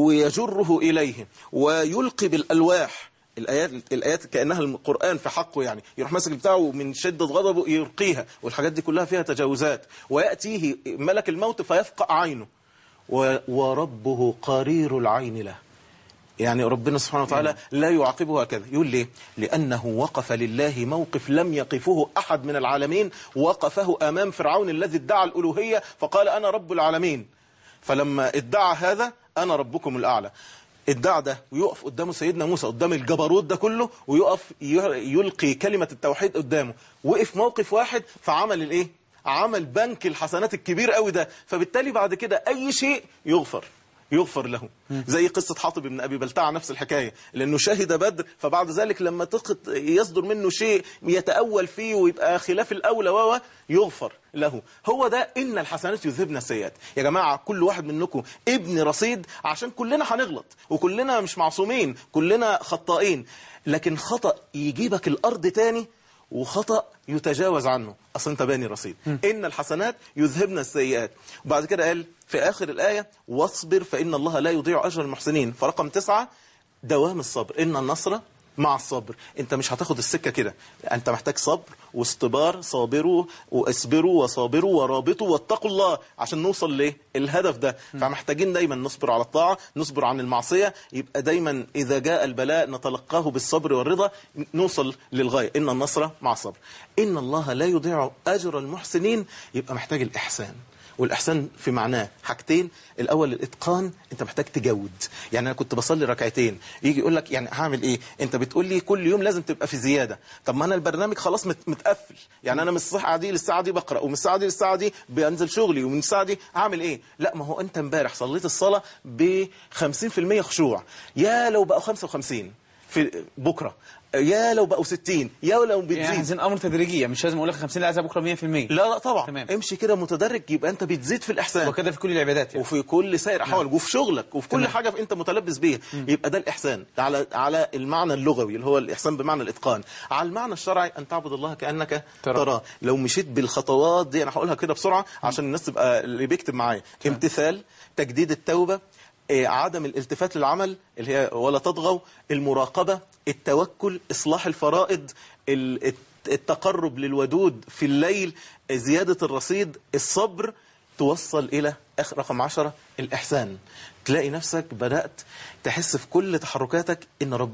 ويجره إليه ويلقي بالألواح الآيات الآيات كأنها القرآن في حقه يعني يروح ماسك بتاعه من شدة غضبه يلقيها والحاجات دي كلها فيها تجاوزات ويأتيه ملك الموت فيفقع عينه و- وربه قرير العين له يعني ربنا سبحانه وتعالى لا يعاقبه هكذا يقول ليه لأنه وقف لله موقف لم يقفه أحد من العالمين وقفه أمام فرعون الذي ادعى الألوهية فقال أنا رب العالمين فلما ادعى هذا أنا ربكم الأعلى ادعى ده ويقف قدامه سيدنا موسى قدام الجبروت ده كله ويقف ي- يلقي كلمة التوحيد قدامه وقف موقف واحد فعمل الايه عمل بنك الحسنات الكبير قوي ده فبالتالي بعد كده أي شيء يغفر يغفر له زي قصة حاطب بن أبي بلتع نفس الحكاية لأنه شهد بدر فبعد ذلك لما تقط يصدر منه شيء يتأول فيه ويبقى خلاف الأولى و يغفر له هو ده إن الحسنات يذهبن السيئات يا جماعة كل واحد منكم ابن رصيد عشان كلنا هنغلط وكلنا مش معصومين كلنا خطائين لكن خطأ يجيبك الأرض تاني وخطأ يتجاوز عنه أصل أنت باني رصيد إن الحسنات يذهبن السيئات وبعد كده قال في آخر الآية واصبر فإن الله لا يضيع أجر المحسنين فرقم تسعة دوام الصبر إن النصر مع الصبر انت مش هتاخد السكة كده انت محتاج صبر واستبار صابروا واصبروا وصابروا ورابطوا واتقوا الله عشان نوصل ليه الهدف ده فمحتاجين دايما نصبر على الطاعة نصبر عن المعصية يبقى دايما إذا جاء البلاء نتلقاه بالصبر والرضا نوصل للغاية إن النصر مع الصبر إن الله لا يضيع أجر المحسنين يبقى محتاج الإحسان والإحسان في معناه حاجتين الأول الإتقان أنت محتاج تجود يعني أنا كنت بصلي ركعتين يجي يقول لك يعني هعمل إيه أنت بتقول لي كل يوم لازم تبقى في زيادة طب ما أنا البرنامج خلاص مت- متقفل يعني أنا من الساعة دي للساعة دي بقرأ ومن الساعة دي للساعة دي بنزل شغلي ومن الساعة دي هعمل إيه لا ما هو أنت امبارح صليت الصلاة ب 50% خشوع يا لو بقوا 55 في بكرة يا لو بقوا 60 يا لو
يعني
بتزيد
عايزين امر تدريجيه مش لازم اقول لك 50 لا عايزها بكره 100%
لا لا طبعا
تمام.
امشي كده متدرج يبقى انت بتزيد في الاحسان
وكده في كل العبادات يعني.
وفي كل سائر احوالك وفي شغلك وفي كل
تمام.
حاجه انت متلبس بيها يبقى ده الاحسان على على المعنى اللغوي اللي هو الاحسان بمعنى الاتقان على المعنى الشرعي ان تعبد الله كانك
تراه.
تراه لو مشيت بالخطوات دي انا هقولها كده بسرعه عشان الناس تبقى اللي بيكتب معايا امتثال تجديد التوبه إيه، عدم الالتفات للعمل اللي هي ولا تطغوا المراقبه التوكل اصلاح الفرائض ال- الت- التقرب للودود في الليل زياده الرصيد الصبر توصل إلى آخر رقم عشرة الإحسان تلاقي نفسك بدأت تحس في كل تحركاتك إن ربنا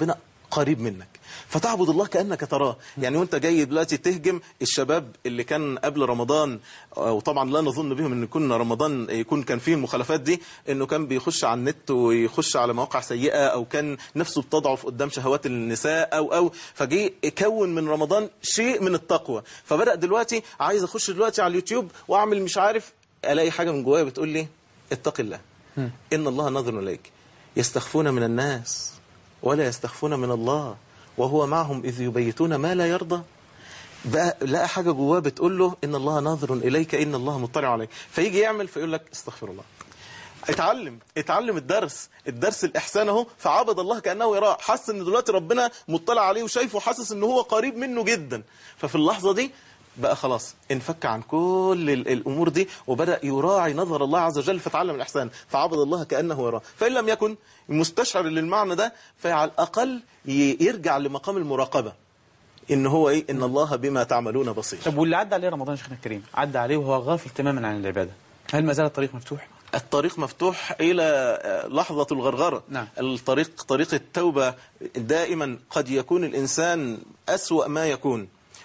قريب منك فتعبد الله كأنك تراه يعني وانت جاي دلوقتي تهجم الشباب اللي كان قبل رمضان وطبعا لا نظن بهم ان يكون رمضان يكون كان فيه المخالفات دي انه كان بيخش على النت ويخش على مواقع سيئة او كان نفسه بتضعف قدام شهوات النساء او او فجي كون من رمضان شيء من التقوى فبدأ دلوقتي عايز اخش دلوقتي على اليوتيوب واعمل مش عارف الاقي حاجة من جوايا بتقول لي اتق الله ان الله ناظر اليك يستخفون من الناس ولا يستخفون من الله وهو معهم إذ يبيتون ما لا يرضى بقى لقى حاجة جواه بتقول له إن الله ناظر إليك إن الله مطلع عليك فيجي يعمل فيقول لك استغفر الله اتعلم اتعلم الدرس الدرس الإحسان اهو فعبد الله كأنه يراه حس إن دلوقتي ربنا مطلع عليه وشايفه وحاسس إن هو قريب منه جدا ففي اللحظة دي بقى خلاص انفك عن كل ال- الأمور دي وبدأ يراعي نظر الله عز وجل فتعلم الإحسان فعبد الله كأنه يراه فإن لم يكن مستشعر للمعنى ده فعلى الأقل ي- يرجع لمقام المراقبة إن هو إيه إن الله بما تعملون بصير
طب واللي عدى عليه رمضان يا شيخنا الكريم عدى عليه وهو غافل تماما عن العبادة هل ما زال الطريق مفتوح؟
الطريق مفتوح إلى آه، لحظة الغرغرة
نعم.
الطريق طريق التوبة دائما قد يكون الإنسان أسوأ ما يكون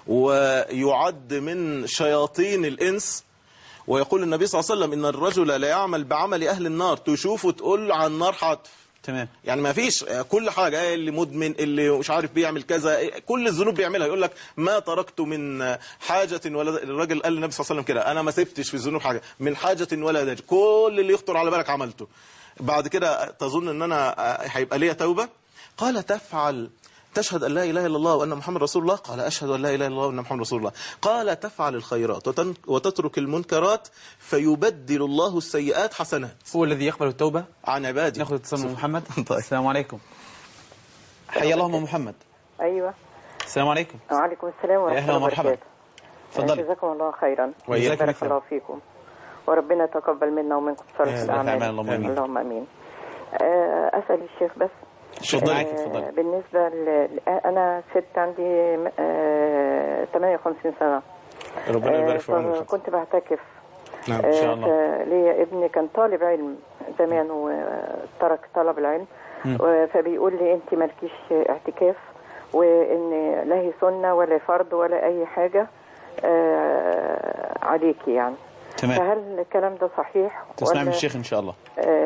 ويعد من شياطين الإنس ويقول النبي صلى الله عليه وسلم إن الرجل لا يعمل بعمل أهل النار تشوفه تقول عن النار حتف
تمام
يعني ما فيش كل حاجة اللي مدمن اللي مش عارف بيعمل كذا كل الذنوب بيعملها يقول لك ما تركت من حاجة ولا الراجل قال للنبي صلى الله عليه وسلم كده أنا ما سبتش في الذنوب حاجة من حاجة ولا داج كل اللي يخطر على بالك عملته بعد كده تظن ان انا هيبقى ليا توبة قال تفعل تشهد أن لا إله إلا الله وأن محمد رسول الله قال أشهد أن لا إله إلا الله وأن محمد رسول الله قال تفعل الخيرات وتن- وتترك المنكرات فيبدل الله السيئات حسنات
هو الذي يقبل التوبة
عن عباده
ناخذ اتصال من محمد
طيب.
السلام عليكم حيا الله ام محمد
ايوه
السلام عليكم
وعليكم السلام ورحمه
يا أهلا
الله
ومرحبا.
وبركاته
اتفضلي.
جزاكم الله خيرا
وإياكم
بارك
السلام.
الله فيكم وربنا يتقبل منا ومنكم صالح
آمين.
الاعمال
آمين. اللهم آمين.
اللهم امين آه، اسال الشيخ بس
اتفضلي. معاك،
آه،
اتفضلي.
بالنسبه ل... انا ست عندي آه، 58 سنه
ربنا يبارك في عمرك
كنت بعتكف
نعم
إن شاء الله.
آه، ليا ابني كان طالب علم زمان وترك طلب العلم و- فبيقول لي انت مالكيش اعتكاف وان لا هي سنه ولا فرض ولا اي حاجه آه، عليكي يعني
تمام
فهل الكلام ده صحيح
تسمع من
ولا-
الشيخ ان شاء الله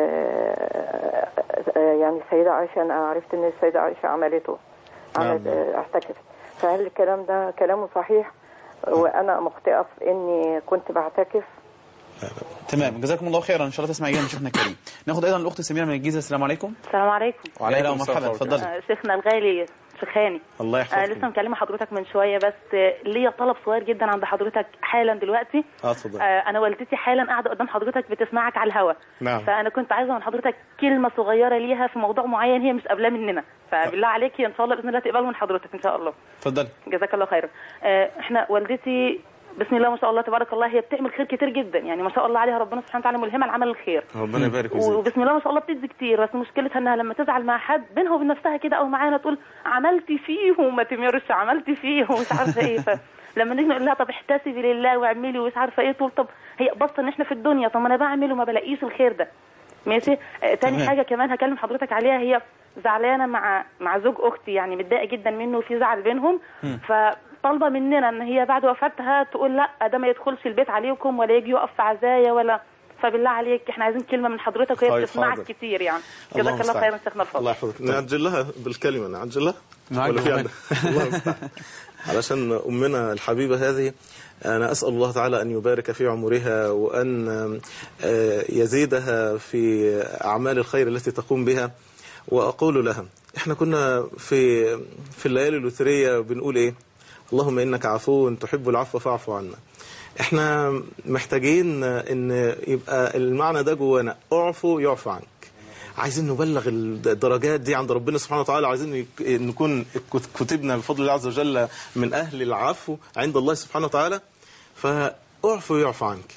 آه، آه، يعني السيدة عائشة أنا عرفت إن السيدة عائشة عملته عملت
نعم.
آه، اعتكفت فهل الكلام ده كلامه صحيح وأنا مخطئة في إني كنت بعتكف
تمام جزاكم الله خيرا ان شاء الله تسمع ايام شيخنا الكريم ناخذ ايضا الاخت سميره من الجيزه السلام عليكم
السلام عليكم
وعلى اهلا ومرحبا اتفضلي
آه، شيخنا الغالي شيخاني
الله
أنا
يحفظك
لسه مكلمة حضرتك من شوية بس آه، ليا طلب صغير جدا عند حضرتك حالا دلوقتي
اه اتفضل
آه، أنا والدتي حالا قاعدة قدام حضرتك بتسمعك على الهوا
نعم.
فأنا كنت عايزة من حضرتك كلمة صغيرة ليها في موضوع معين هي مش قابلاه مننا فبالله عليك إن شاء الله بإذن الله تقبله من حضرتك إن شاء الله
اتفضلي
جزاك الله خيرا آه، احنا والدتي بسم الله ما شاء الله تبارك الله هي بتعمل خير كتير جدا يعني ما شاء الله عليها ربنا سبحانه وتعالى ملهمه لعمل الخير
ربنا يبارك ويزيد
وبسم الله ما شاء الله بتدي كتير بس مشكلتها انها لما تزعل مع حد بينها وبين نفسها كده او معانا تقول عملتي فيه وما تمرش عملتي فيه ومش عارفه ايه فلما نيجي نقول لها طب احتسبي لله واعملي ومش عارفه ايه تقول طب هي بص ان احنا في الدنيا طب ما انا بعمل وما بلاقيش الخير ده ماشي آه تاني
تمام.
حاجه كمان هكلم حضرتك عليها هي زعلانه مع مع زوج اختي يعني متضايقه جدا منه وفي زعل بينهم فطالبه مننا ان هي بعد وفاتها تقول لا ده ما يدخلش البيت عليكم ولا يجي يقف في عزايا ولا فبالله عليك احنا عايزين كلمه من حضرتك وهي
طيب،
بتسمعك
حاضر.
كتير يعني
الله
جزاك الله
المستعان.
خيرا شيخنا الفاضل
الله يحفظك نعجل لها بالكلمة نعجل لها
نعجل
ولا في
ومال.
عندها؟ الله المستعان علشان أمنا الحبيبة هذه أنا أسأل الله تعالى أن يبارك في عمرها وأن آه، يزيدها في أعمال الخير التي تقوم بها وأقول لها إحنا كنا في في الليالي الوترية بنقول إيه اللهم إنك عفو تحب العفو فاعف عنا احنا محتاجين ان يبقى المعنى ده جوانا اعفو يعفو عنك عايزين نبلغ الدرجات دي عند ربنا سبحانه وتعالى عايزين يك- نكون كتبنا بفضل الله عز وجل من أهل العفو عند الله سبحانه وتعالى فاعفو يعفو عنك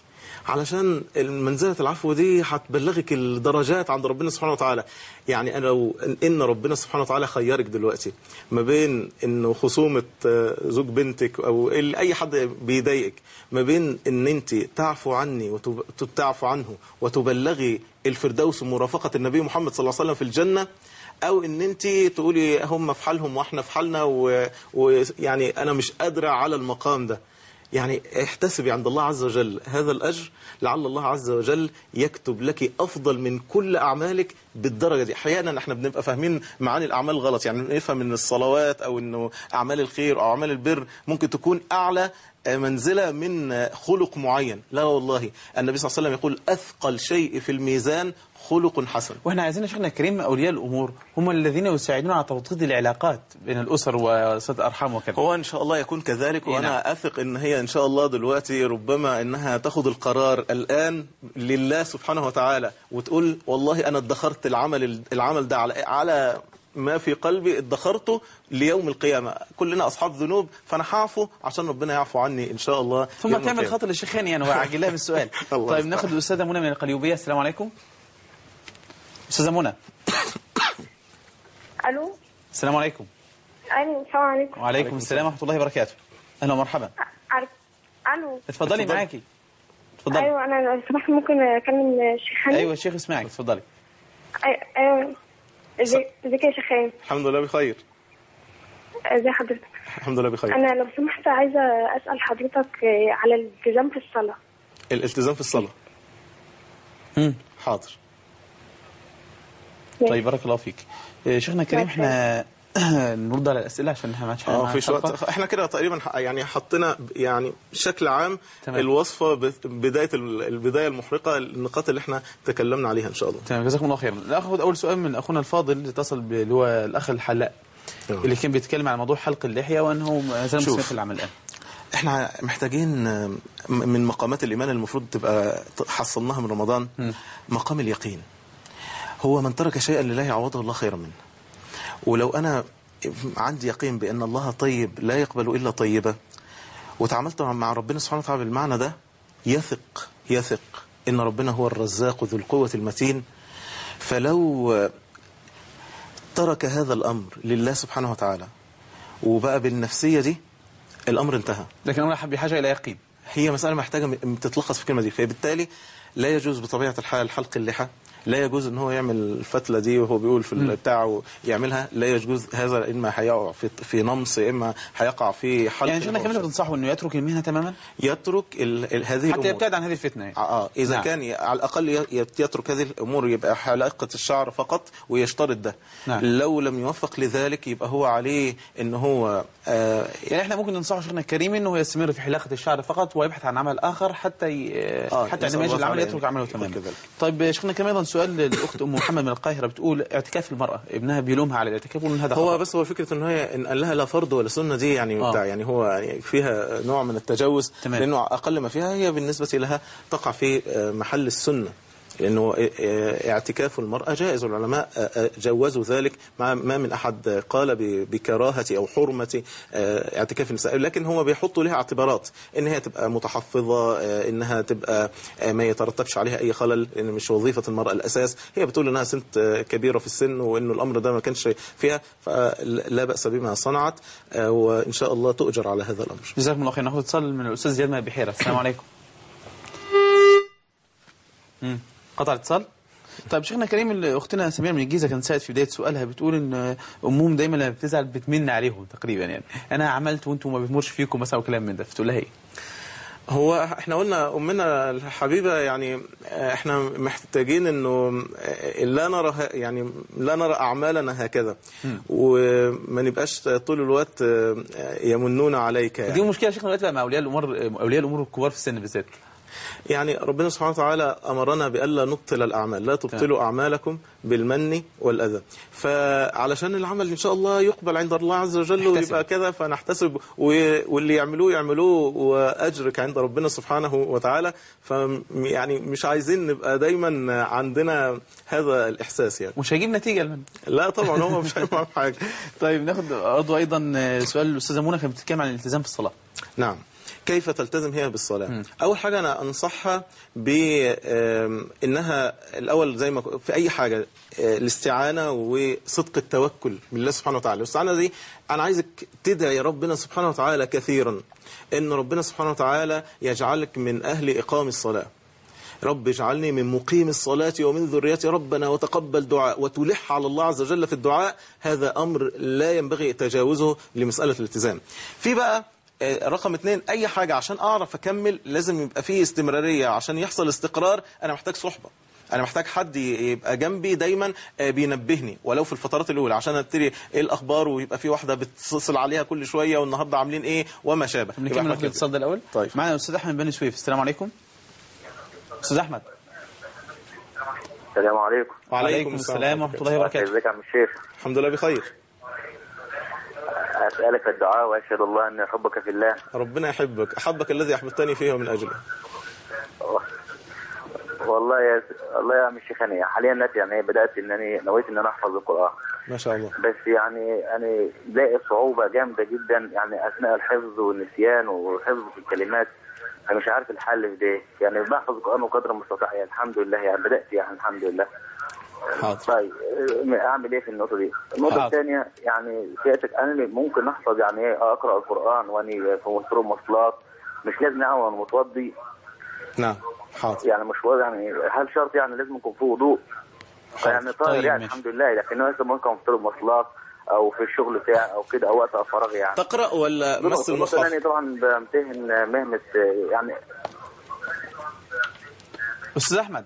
علشان منزلة العفو دي هتبلغك الدرجات عند ربنا سبحانه وتعالى يعني أنا لو إن ربنا سبحانه وتعالى خيرك دلوقتي ما بين إنه خصومة آه، زوج بنتك أو ال- أي حد بيضايقك ما بين إن أنت تعفو عني وتعفو عنه وتبلغي الفردوس مرافقة النبي محمد صلى الله عليه وسلم في الجنة او ان انت تقولي هم في حالهم واحنا في حالنا و- ويعني انا مش قادره على المقام ده يعني احتسبي عند الله عز وجل هذا الاجر لعل الله عز وجل يكتب لك افضل من كل اعمالك بالدرجه دي احيانا احنا بنبقى فاهمين معاني الاعمال غلط يعني نفهم ان الصلوات او انه اعمال الخير او اعمال البر ممكن تكون اعلى منزلة من خلق معين لا والله النبي صلى الله عليه وسلم يقول أثقل شيء في الميزان خلق حسن
واحنا عايزين يا شيخنا الكريم اولياء الامور هم الذين يساعدون على توطيد العلاقات بين الاسر وصله الارحام وكذا
هو ان شاء الله يكون كذلك
إيه
وانا
نعم.
اثق ان هي ان شاء الله دلوقتي ربما انها تاخذ القرار الان لله سبحانه وتعالى وتقول والله انا ادخرت العمل العمل ده على على ما في قلبي ادخرته ليوم القيامة كلنا أصحاب ذنوب فأنا هعفو عشان ربنا يعفو عني إن شاء الله
ثم
يوم
تعمل
القيامة.
خاطر للشيخين يعني وعجل لها بالسؤال
الله
طيب
يستر.
ناخد الاستاذه منى من القليوبيه السلام عليكم استاذه منى
الو
السلام عليكم
ايوه السلام عليكم
وعليكم السلام ورحمه الله وبركاته اهلا ومرحبا
عارف الو
اتفضلي
اتفضلي.
معاكي اتفضلي
ايوه انا لو سمحت ممكن اكلم الشيخ هاني
ايوه الشيخ اسمعك اتفضلي
أي- ايوه ازي- ازيك يا شيخ هاني
الحمد لله بخير
ازي حضرتك
الحمد لله بخير
انا لو سمحت عايزه اسال حضرتك آه، على الالتزام في الصلاه
الالتزام في الصلاة
مم.
حاضر
طيب بارك الله فيك إيه، شيخنا الكريم احنا نرد على الاسئله عشان احنا ما عادش
اه
معانا
فيش
حلقة.
وقت احنا كده تقريبا ح- يعني حطينا ب- يعني بشكل عام
تمام.
الوصفه ب- بدايه ال- البدايه المحرقه النقاط اللي احنا تكلمنا عليها ان شاء الله
تمام جزاكم الله خيرا ناخد اول سؤال من اخونا الفاضل اللي اتصل ب- اللي هو الاخ الحلاق
تمام.
اللي كان بيتكلم عن موضوع حلق اللحيه وانه ما زال
شوف.
مسلم في العمل الان
احنا محتاجين آه، م- من مقامات الايمان المفروض تبقى ت- حصلناها من رمضان مقام اليقين هو من ترك شيئا لله يعوضه الله خيرا منه ولو انا عندي يقين بان الله طيب لا يقبل الا طيبه وتعاملت مع ربنا سبحانه وتعالى بالمعنى ده يثق يثق ان ربنا هو الرزاق ذو القوه المتين فلو آه، ترك هذا الامر لله سبحانه وتعالى وبقى بالنفسيه دي الامر انتهى
لكن انا بحاجه الى يقين
هي مسألة محتاجة م- تتلخص في الكلمة دي فبالتالي لا يجوز بطبيعة الحال حلق اللحى لا يجوز ان هو يعمل الفتلة دي وهو بيقول في بتاعه يعملها لا يجوز هذا اما هيقع في في نمص اما هيقع في حلق
يعني شيخنا كمان بتنصحه انه يترك المهنه تماما
يترك ال ال هذه
حتى
الامور
يبتعد عن هذه الفتنه يعني.
اه اذا
نعم.
كان ي- على الاقل ي- يترك هذه الامور يبقى حلقه الشعر فقط ويشترط ده
نعم.
لو لم يوفق لذلك يبقى هو عليه ان هو آه
يعني احنا ممكن ننصحه شيخنا الكريم انه يستمر في حلاقه الشعر فقط ويبحث عن عمل اخر حتى ي...
آه،
حتى
نسأل
عندما يجي
الله
العمل
تعالى
يترك
أن
عمله
يكون
تماما
كذلك.
طيب شيخنا كمان ايضا سؤال للاخت ام محمد من القاهره بتقول اعتكاف المراه ابنها بيلومها على الاعتكاف وان هذا
هو
خطأ.
بس هو فكره ان هي ان قال لها لا فرض ولا سنه دي يعني
آه.
بتاع يعني هو يعني فيها نوع من التجوز
تمام.
لانه اقل ما فيها هي بالنسبه لها تقع في آه، محل السنه لانه آه، آه، اعتكاف المراه جائز العلماء آه، آه، جوزوا ذلك مع ما من احد قال ب- بكراهه او حرمه آه، اعتكاف النساء لكن هم بيحطوا لها اعتبارات ان هي تبقى متحفظه آه، انها تبقى آه، ما يترتبش عليها اي خلل لان مش وظيفه المراه الاساس هي بتقول انها سنت آه، كبيره في السن وانه الامر ده ما كانش فيها فلا باس بما صنعت آه، وان شاء الله تؤجر على هذا الامر
جزاكم الله خير ناخذ اتصال من الاستاذ زياد من بحيره السلام عليكم مم. قطع الاتصال طيب شيخنا كريم اللي اختنا سمير من الجيزه كانت سالت في بدايه سؤالها بتقول ان امهم دايما لما بتزعل بتمن عليهم تقريبا يعني انا عملت وانتم ما بتمرش فيكم مثلا وكلام من ده فتقول لها ايه؟
هو احنا قلنا امنا الحبيبه يعني آه، احنا محتاجين انه آه، لا نرى ه- يعني لا نرى اعمالنا هكذا وما نبقاش طول الوقت آه، يمنون عليك يعني.
دي مشكله يا شيخنا دلوقتي بقى مع اولياء الامور اولياء الامور الكبار في السن بالذات
يعني ربنا سبحانه وتعالى أمرنا بألا نبطل الأعمال لا تبطلوا أعمالكم بالمن والأذى فعلشان العمل إن شاء الله يقبل عند الله عز وجل
نحتسب.
ويبقى كذا فنحتسب و- واللي يعملوه يعملوه وأجرك عند ربنا سبحانه وتعالى فيعني مش عايزين نبقى دايما عندنا هذا الإحساس يعني
مش هيجيب نتيجه المن
لا طبعا هو مش هيفهم حاجة
طيب ناخد برضه ايضا سؤال الاستاذه منى كانت بتتكلم عن الالتزام في الصلاه
نعم كيف تلتزم هي بالصلاة أول حاجة أنا أنصحها بأنها الأول زي ما ك- في أي حاجة آه، الاستعانة وصدق التوكل بالله سبحانه وتعالى الاستعانة دي أنا عايزك تدعي ربنا سبحانه وتعالى كثيرا أن ربنا سبحانه وتعالى يجعلك من أهل إقام الصلاة رب اجعلني من مقيم الصلاة ومن ذريتي ربنا وتقبل دعاء وتلح على الله عز وجل في الدعاء هذا أمر لا ينبغي تجاوزه لمسألة الالتزام في بقى آه، رقم اتنين أي حاجة عشان أعرف أكمل لازم يبقى فيه استمرارية عشان يحصل استقرار أنا محتاج صحبة انا محتاج حد يبقى جنبي دايما آه، بينبهني ولو في الفترات الاولى عشان ابتدي ايه الاخبار ويبقى في واحده بتتصل عليها كل شويه والنهارده عاملين ايه وما شابه يبقى
نكمل
إحنا
ناخد
كده.
الاتصال ده الاول
طيب.
معنا استاذ احمد بن سويف السلام عليكم استاذ احمد
السلام عليكم
وعليكم السلام ورحمه الله وبركاته
ازيك يا عم الشيخ
الحمد لله بخير
اسالك الدعاء واشهد الله ان احبك في الله
ربنا يحبك احبك الذي احببتني فيه ومن اجله
والله يا والله يا عم الشيخ انا حاليا نت يعني بدات انني نويت ان انا احفظ القران
ما شاء الله
بس يعني انا لاقي صعوبه جامده جدا يعني اثناء الحفظ والنسيان وحفظ الكلمات فمش عارف الحل في ده يعني بحفظ القران بقدر المستطاع يعني الحمد لله يعني بدات يعني الحمد لله
حاضر
طيب اه، اعمل ايه في النقطه دي؟ النقطه
حاضر.
الثانيه يعني سيادتك انا ممكن احفظ يعني ايه اقرا القران واني في وسط المواصلات مش لازم اقعد وانا متوضي
نعم حاضر
يعني مش واضح يعني هل شرط يعني لازم يكون في وضوء؟ يعني طاهر
طيب،
يعني
ماشي.
الحمد لله لكن مثلا ممكن في المواصلات او في الشغل بتاعي او كده او وقت فراغي يعني
تقرا ولا مس
النقطة
المصحف
الثانية طبعا بمتهن مهنه اه، يعني
استاذ احمد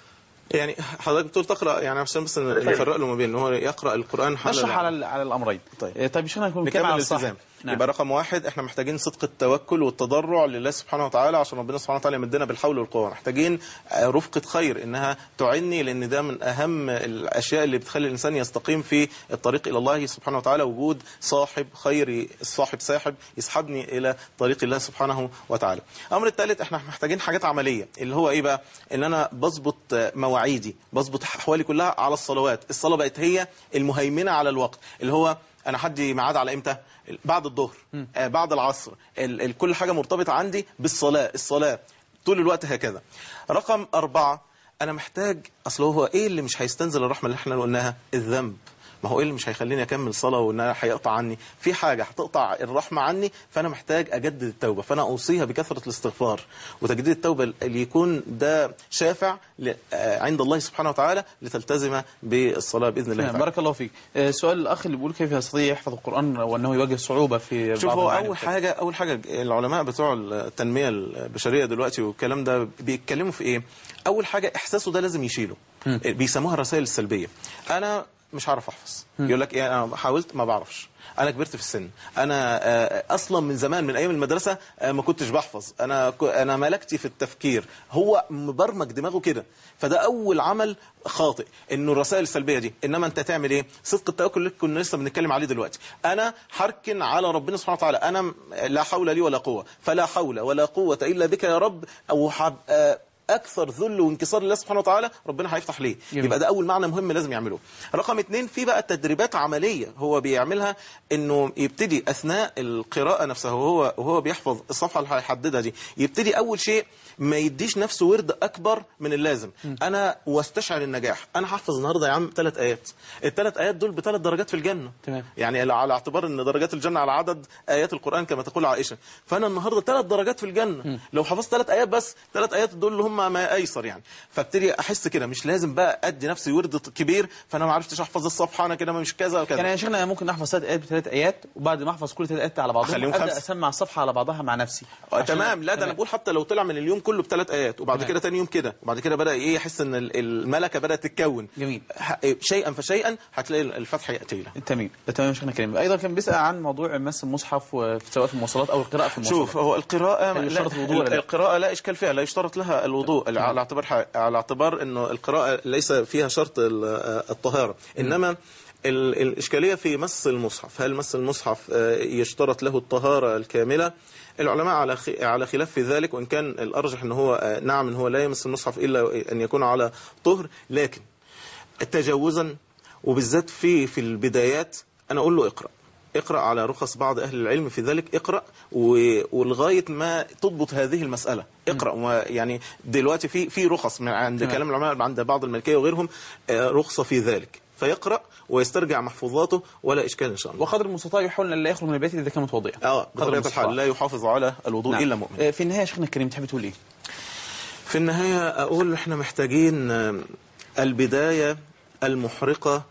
يعني حضرتك بتقول تقرا يعني عشان بس نفرق له ما بين ان هو يقرا القران حالا
نشرح على ال- على الامرين
طيب
طيب شو نكون
نكمل
على
الالتزام
الصحن نعم.
يبقى رقم واحد احنا محتاجين صدق التوكل والتضرع لله سبحانه وتعالى عشان ربنا سبحانه وتعالى يمدنا بالحول والقوه محتاجين آه، رفقه خير انها تعني لان ده من اهم الاشياء اللي بتخلي الانسان يستقيم في الطريق الى الله سبحانه وتعالى وجود صاحب خير الصاحب ساحب يسحبني الى طريق الله سبحانه وتعالى الامر الثالث احنا محتاجين حاجات عمليه اللي هو ايه بقى ان انا بظبط آه، مواعيدي بظبط احوالي كلها على الصلوات الصلاه بقت هي المهيمنه على الوقت اللي هو انا حدي ميعاد على امتى بعد الظهر آه بعد العصر ال ال كل حاجه مرتبطه عندي بالصلاه الصلاه طول الوقت هكذا رقم أربعة أنا محتاج أصل هو إيه اللي مش هيستنزل الرحمة اللي إحنا قلناها الذنب ما هو إيه اللي مش هيخليني أكمل صلاة وإن أنا هيقطع عني في حاجة هتقطع الرحمة عني فأنا محتاج أجدد التوبة فأنا أوصيها بكثرة الاستغفار وتجديد التوبة اللي يكون ده شافع ل- آه، عند الله سبحانه وتعالى لتلتزم بالصلاة بإذن الله
نعم
تعالى
بارك الله فيك آه، سؤال الاخ اللي بيقول كيف يستطيع يحفظ القران وانه يواجه صعوبه في
شوف
بعض
هو
المعاني
اول
والكلام.
حاجه اول حاجه العلماء بتوع التنميه البشريه دلوقتي والكلام ده بيتكلموا في ايه اول حاجه احساسه ده لازم يشيله بيسموها الرسائل السلبيه انا مش عارف احفظ يقول لك ايه انا حاولت ما بعرفش انا كبرت في السن انا آه، اصلا من زمان من ايام المدرسه آه، ما كنتش بحفظ انا ك- انا ملكتي في التفكير هو مبرمج دماغه كده فده اول عمل خاطئ انه الرسائل السلبيه دي انما انت تعمل ايه صدق التوكل اللي كنا لسه بنتكلم عليه دلوقتي انا هركن على ربنا سبحانه وتعالى انا م- لا حول لي ولا قوه فلا حول ولا قوه الا بك يا رب او هبقى اكثر ذل وانكسار لله سبحانه وتعالى ربنا هيفتح ليه
جميل.
يبقى ده اول معنى مهم لازم يعمله رقم اتنين في بقى تدريبات عمليه هو بيعملها انه يبتدي اثناء القراءه نفسها وهو وهو بيحفظ الصفحه اللي هيحددها دي يبتدي اول شيء ما يديش نفسه ورد اكبر من اللازم انا واستشعر النجاح انا هحفظ النهارده يا عم ثلاث ايات الثلاث ايات دول بثلاث درجات في الجنه
تمام.
يعني على اعتبار ان درجات الجنه على عدد ايات القران كما تقول عائشه فانا النهارده ثلاث درجات في الجنه لو حفظت ثلاث ايات بس ثلاث ايات دول اللي هم ما ايسر يعني فابتدي احس كده مش لازم بقى ادي نفسي ورد كبير فانا ما عرفتش احفظ الصفحه انا كده مش كذا وكذا
يعني يا شيخنا أنا ممكن احفظ ثلاث ايات بثلاث ايات وبعد ما احفظ كل ثلاث ايات على بعضهم
أخليهم
ابدا
خمسة.
اسمع الصفحه على بعضها مع نفسي
آه،
عشان-
تمام لا ده انا بقول حتى لو طلع من اليوم كله بثلاث ايات وبعد
تمام.
كده تاني يوم كده وبعد كده بدا ايه يحس ان ال- الملكه بدات تتكون
جميل
ح- شيئا فشيئا هتلاقي الفتح ياتي له
تمام ده تمام يا شيخنا كريم ايضا كان بيسال عن موضوع مس المصحف و- سواء في المواصلات او القراءه في المواصلات
شوف هو القراءة
هل
لا
يشترط الوضوء ولا لا؟
القراءة لا إشكال فيها لا يشترط لها الوضوء على اعتبار ح- على اعتبار إنه القراءة ليس فيها شرط ال- الطهارة إنما ال- الإشكالية في مس المصحف هل مس المصحف آه، يشترط له الطهارة الكاملة العلماء على خ- على خلاف في ذلك وإن كان الأرجح إن هو آه، نعم إن هو لا يمس المصحف إلا أن يكون على طهر لكن تجاوزا وبالذات في في البدايات أنا أقول له اقرأ اقرأ على رخص بعض أهل العلم في ذلك اقرأ و- ولغاية ما تضبط هذه المسألة اقرأ ويعني دلوقتي في في رخص من عند
تمام.
كلام العلماء عند بعض الملكية وغيرهم آه، رخصة في ذلك فيقرأ ويسترجع محفوظاته ولا إشكال إن شاء الله
وقدر المستطاع يحاول ان لا يخرج من البيت اذا كان متوضئا
اه
قدر
بطبيعة
المستطاع.
الحال لا يحافظ على الوضوء
نعم.
إلا مؤمن
آه، في النهايه يا شيخنا الكريم تحب تقول ايه؟
في النهاية أقول إحنا محتاجين آم، البداية المحرقة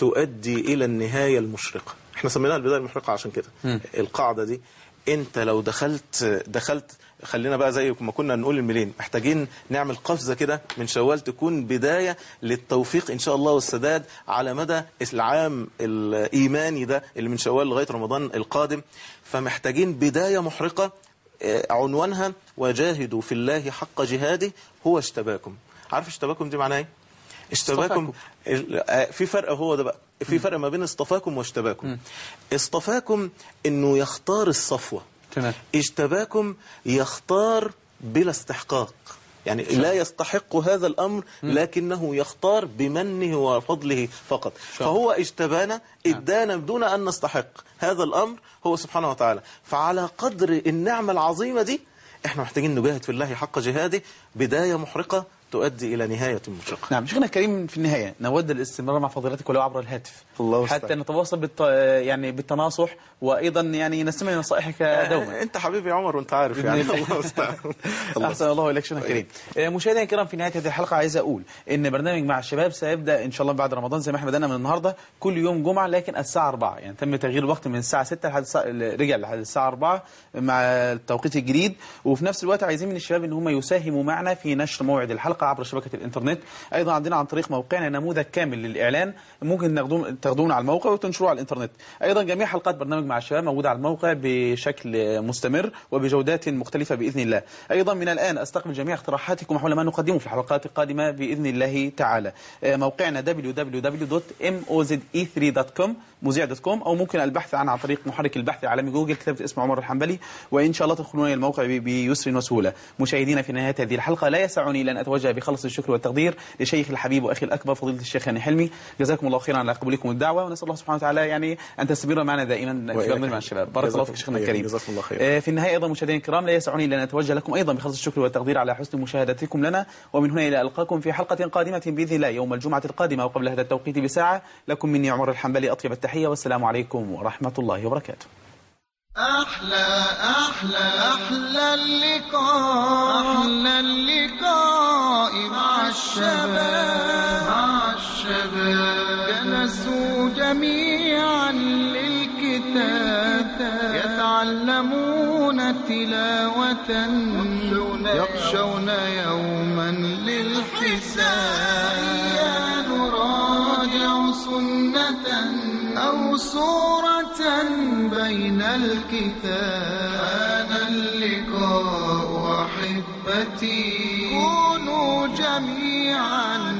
تؤدي إلى النهاية المشرقة إحنا سميناها البداية المحرقة عشان كده
مم.
القاعدة دي أنت لو دخلت دخلت خلينا بقى زي ما كنا نقول الملين محتاجين نعمل قفزة كده من شوال تكون بداية للتوفيق إن شاء الله والسداد على مدى العام الإيماني ده اللي من شوال لغاية رمضان القادم فمحتاجين بداية محرقة آه، عنوانها وجاهدوا في الله حق جهاده هو اشتباكم عارف اشتباكم دي معناها ايه اشتباكم ال- آه، في فرق هو ده بقى في فرق ما بين اصطفاكم واشتباكم اصطفاكم انه يختار الصفوه
تمام
اجتباكم يختار بلا استحقاق يعني لا يستحق هذا الأمر لكنه يختار بمنه وفضله فقط فهو اجتبانا ادانا بدون أن نستحق هذا الأمر هو سبحانه وتعالى فعلى قدر النعمة العظيمة دي احنا محتاجين نجاهد في الله حق جهاده بداية محرقة تؤدي إلى نهاية مشرقة
نعم شيخنا الكريم في النهايه نود الاستمرار مع فضيلتك ولو عبر الهاتف
الله
حتى
يستعان.
نتواصل بالت... يعني بالتناصح وايضا يعني نستمع لنصائحك دوما
انت حبيبي يا عمر وانت عارف
بإذن
يعني
الله.
الله المستعان الله
احسن الله اليك شيخنا الكريم آه، مشاهدينا الكرام في نهايه هذه الحلقه عايز اقول ان برنامج مع الشباب سيبدا ان شاء الله بعد رمضان زي ما احنا بدانا من النهارده كل يوم جمعه لكن الساعه 4 يعني تم تغيير الوقت من الساعه 6 لحد الساعه رجع لحد الساعه 4 مع التوقيت الجديد وفي نفس الوقت عايزين من الشباب ان هم يساهموا معنا في نشر موعد الحلقه عبر شبكه الانترنت ايضا عندنا عن طريق موقعنا نموذج كامل للاعلان ممكن تاخدون تاخدونه على الموقع وتنشروه على الانترنت ايضا جميع حلقات برنامج مع الشباب موجوده على الموقع بشكل مستمر وبجودات مختلفه باذن الله ايضا من الان استقبل جميع اقتراحاتكم حول ما نقدمه في الحلقات القادمه باذن الله تعالى آه، موقعنا www.moze3.com مذيع دوت كوم او ممكن البحث عنه عن طريق محرك البحث العالمي جوجل كتابه اسم عمر الحنبلي وان شاء الله تدخلون الى الموقع ب- بيسر وسهوله مشاهدينا في نهايه هذه الحلقه لا يسعني الا ان اتوجه بخلص الشكر والتقدير لشيخ الحبيب واخي الاكبر فضيله الشيخ هاني حلمي جزاكم الله خيرا على قبولكم الدعوه ونسال الله سبحانه وتعالى يعني ان تستمر معنا دائما في
وإياك.
برنامج مع الشباب بارك الله فيك
جزاكم
شيخنا
خير.
الكريم
جزاكم الله خير.
آه، في النهايه ايضا مشاهدينا الكرام لا يسعني الا ان اتوجه لكم ايضا بخلص الشكر والتقدير على حسن مشاهدتكم لنا ومن هنا الى القاكم في حلقه قادمه باذن الله يوم الجمعه القادمه وقبل هذا التوقيت بساعه لكم مني عمر الحنبلي اطيب التحيه والسلام عليكم ورحمه الله وبركاته
أحلى أحلى أحلى اللقاء أحلى اللقاء مع الشباب مع الشباب جلسوا جميعا للكتاب يتعلمون تلاوة يخشون يوما للحساب هيا نراجع سنة أو سورة بين الكتاب هذا اللقاء أحبتي كونوا جميعا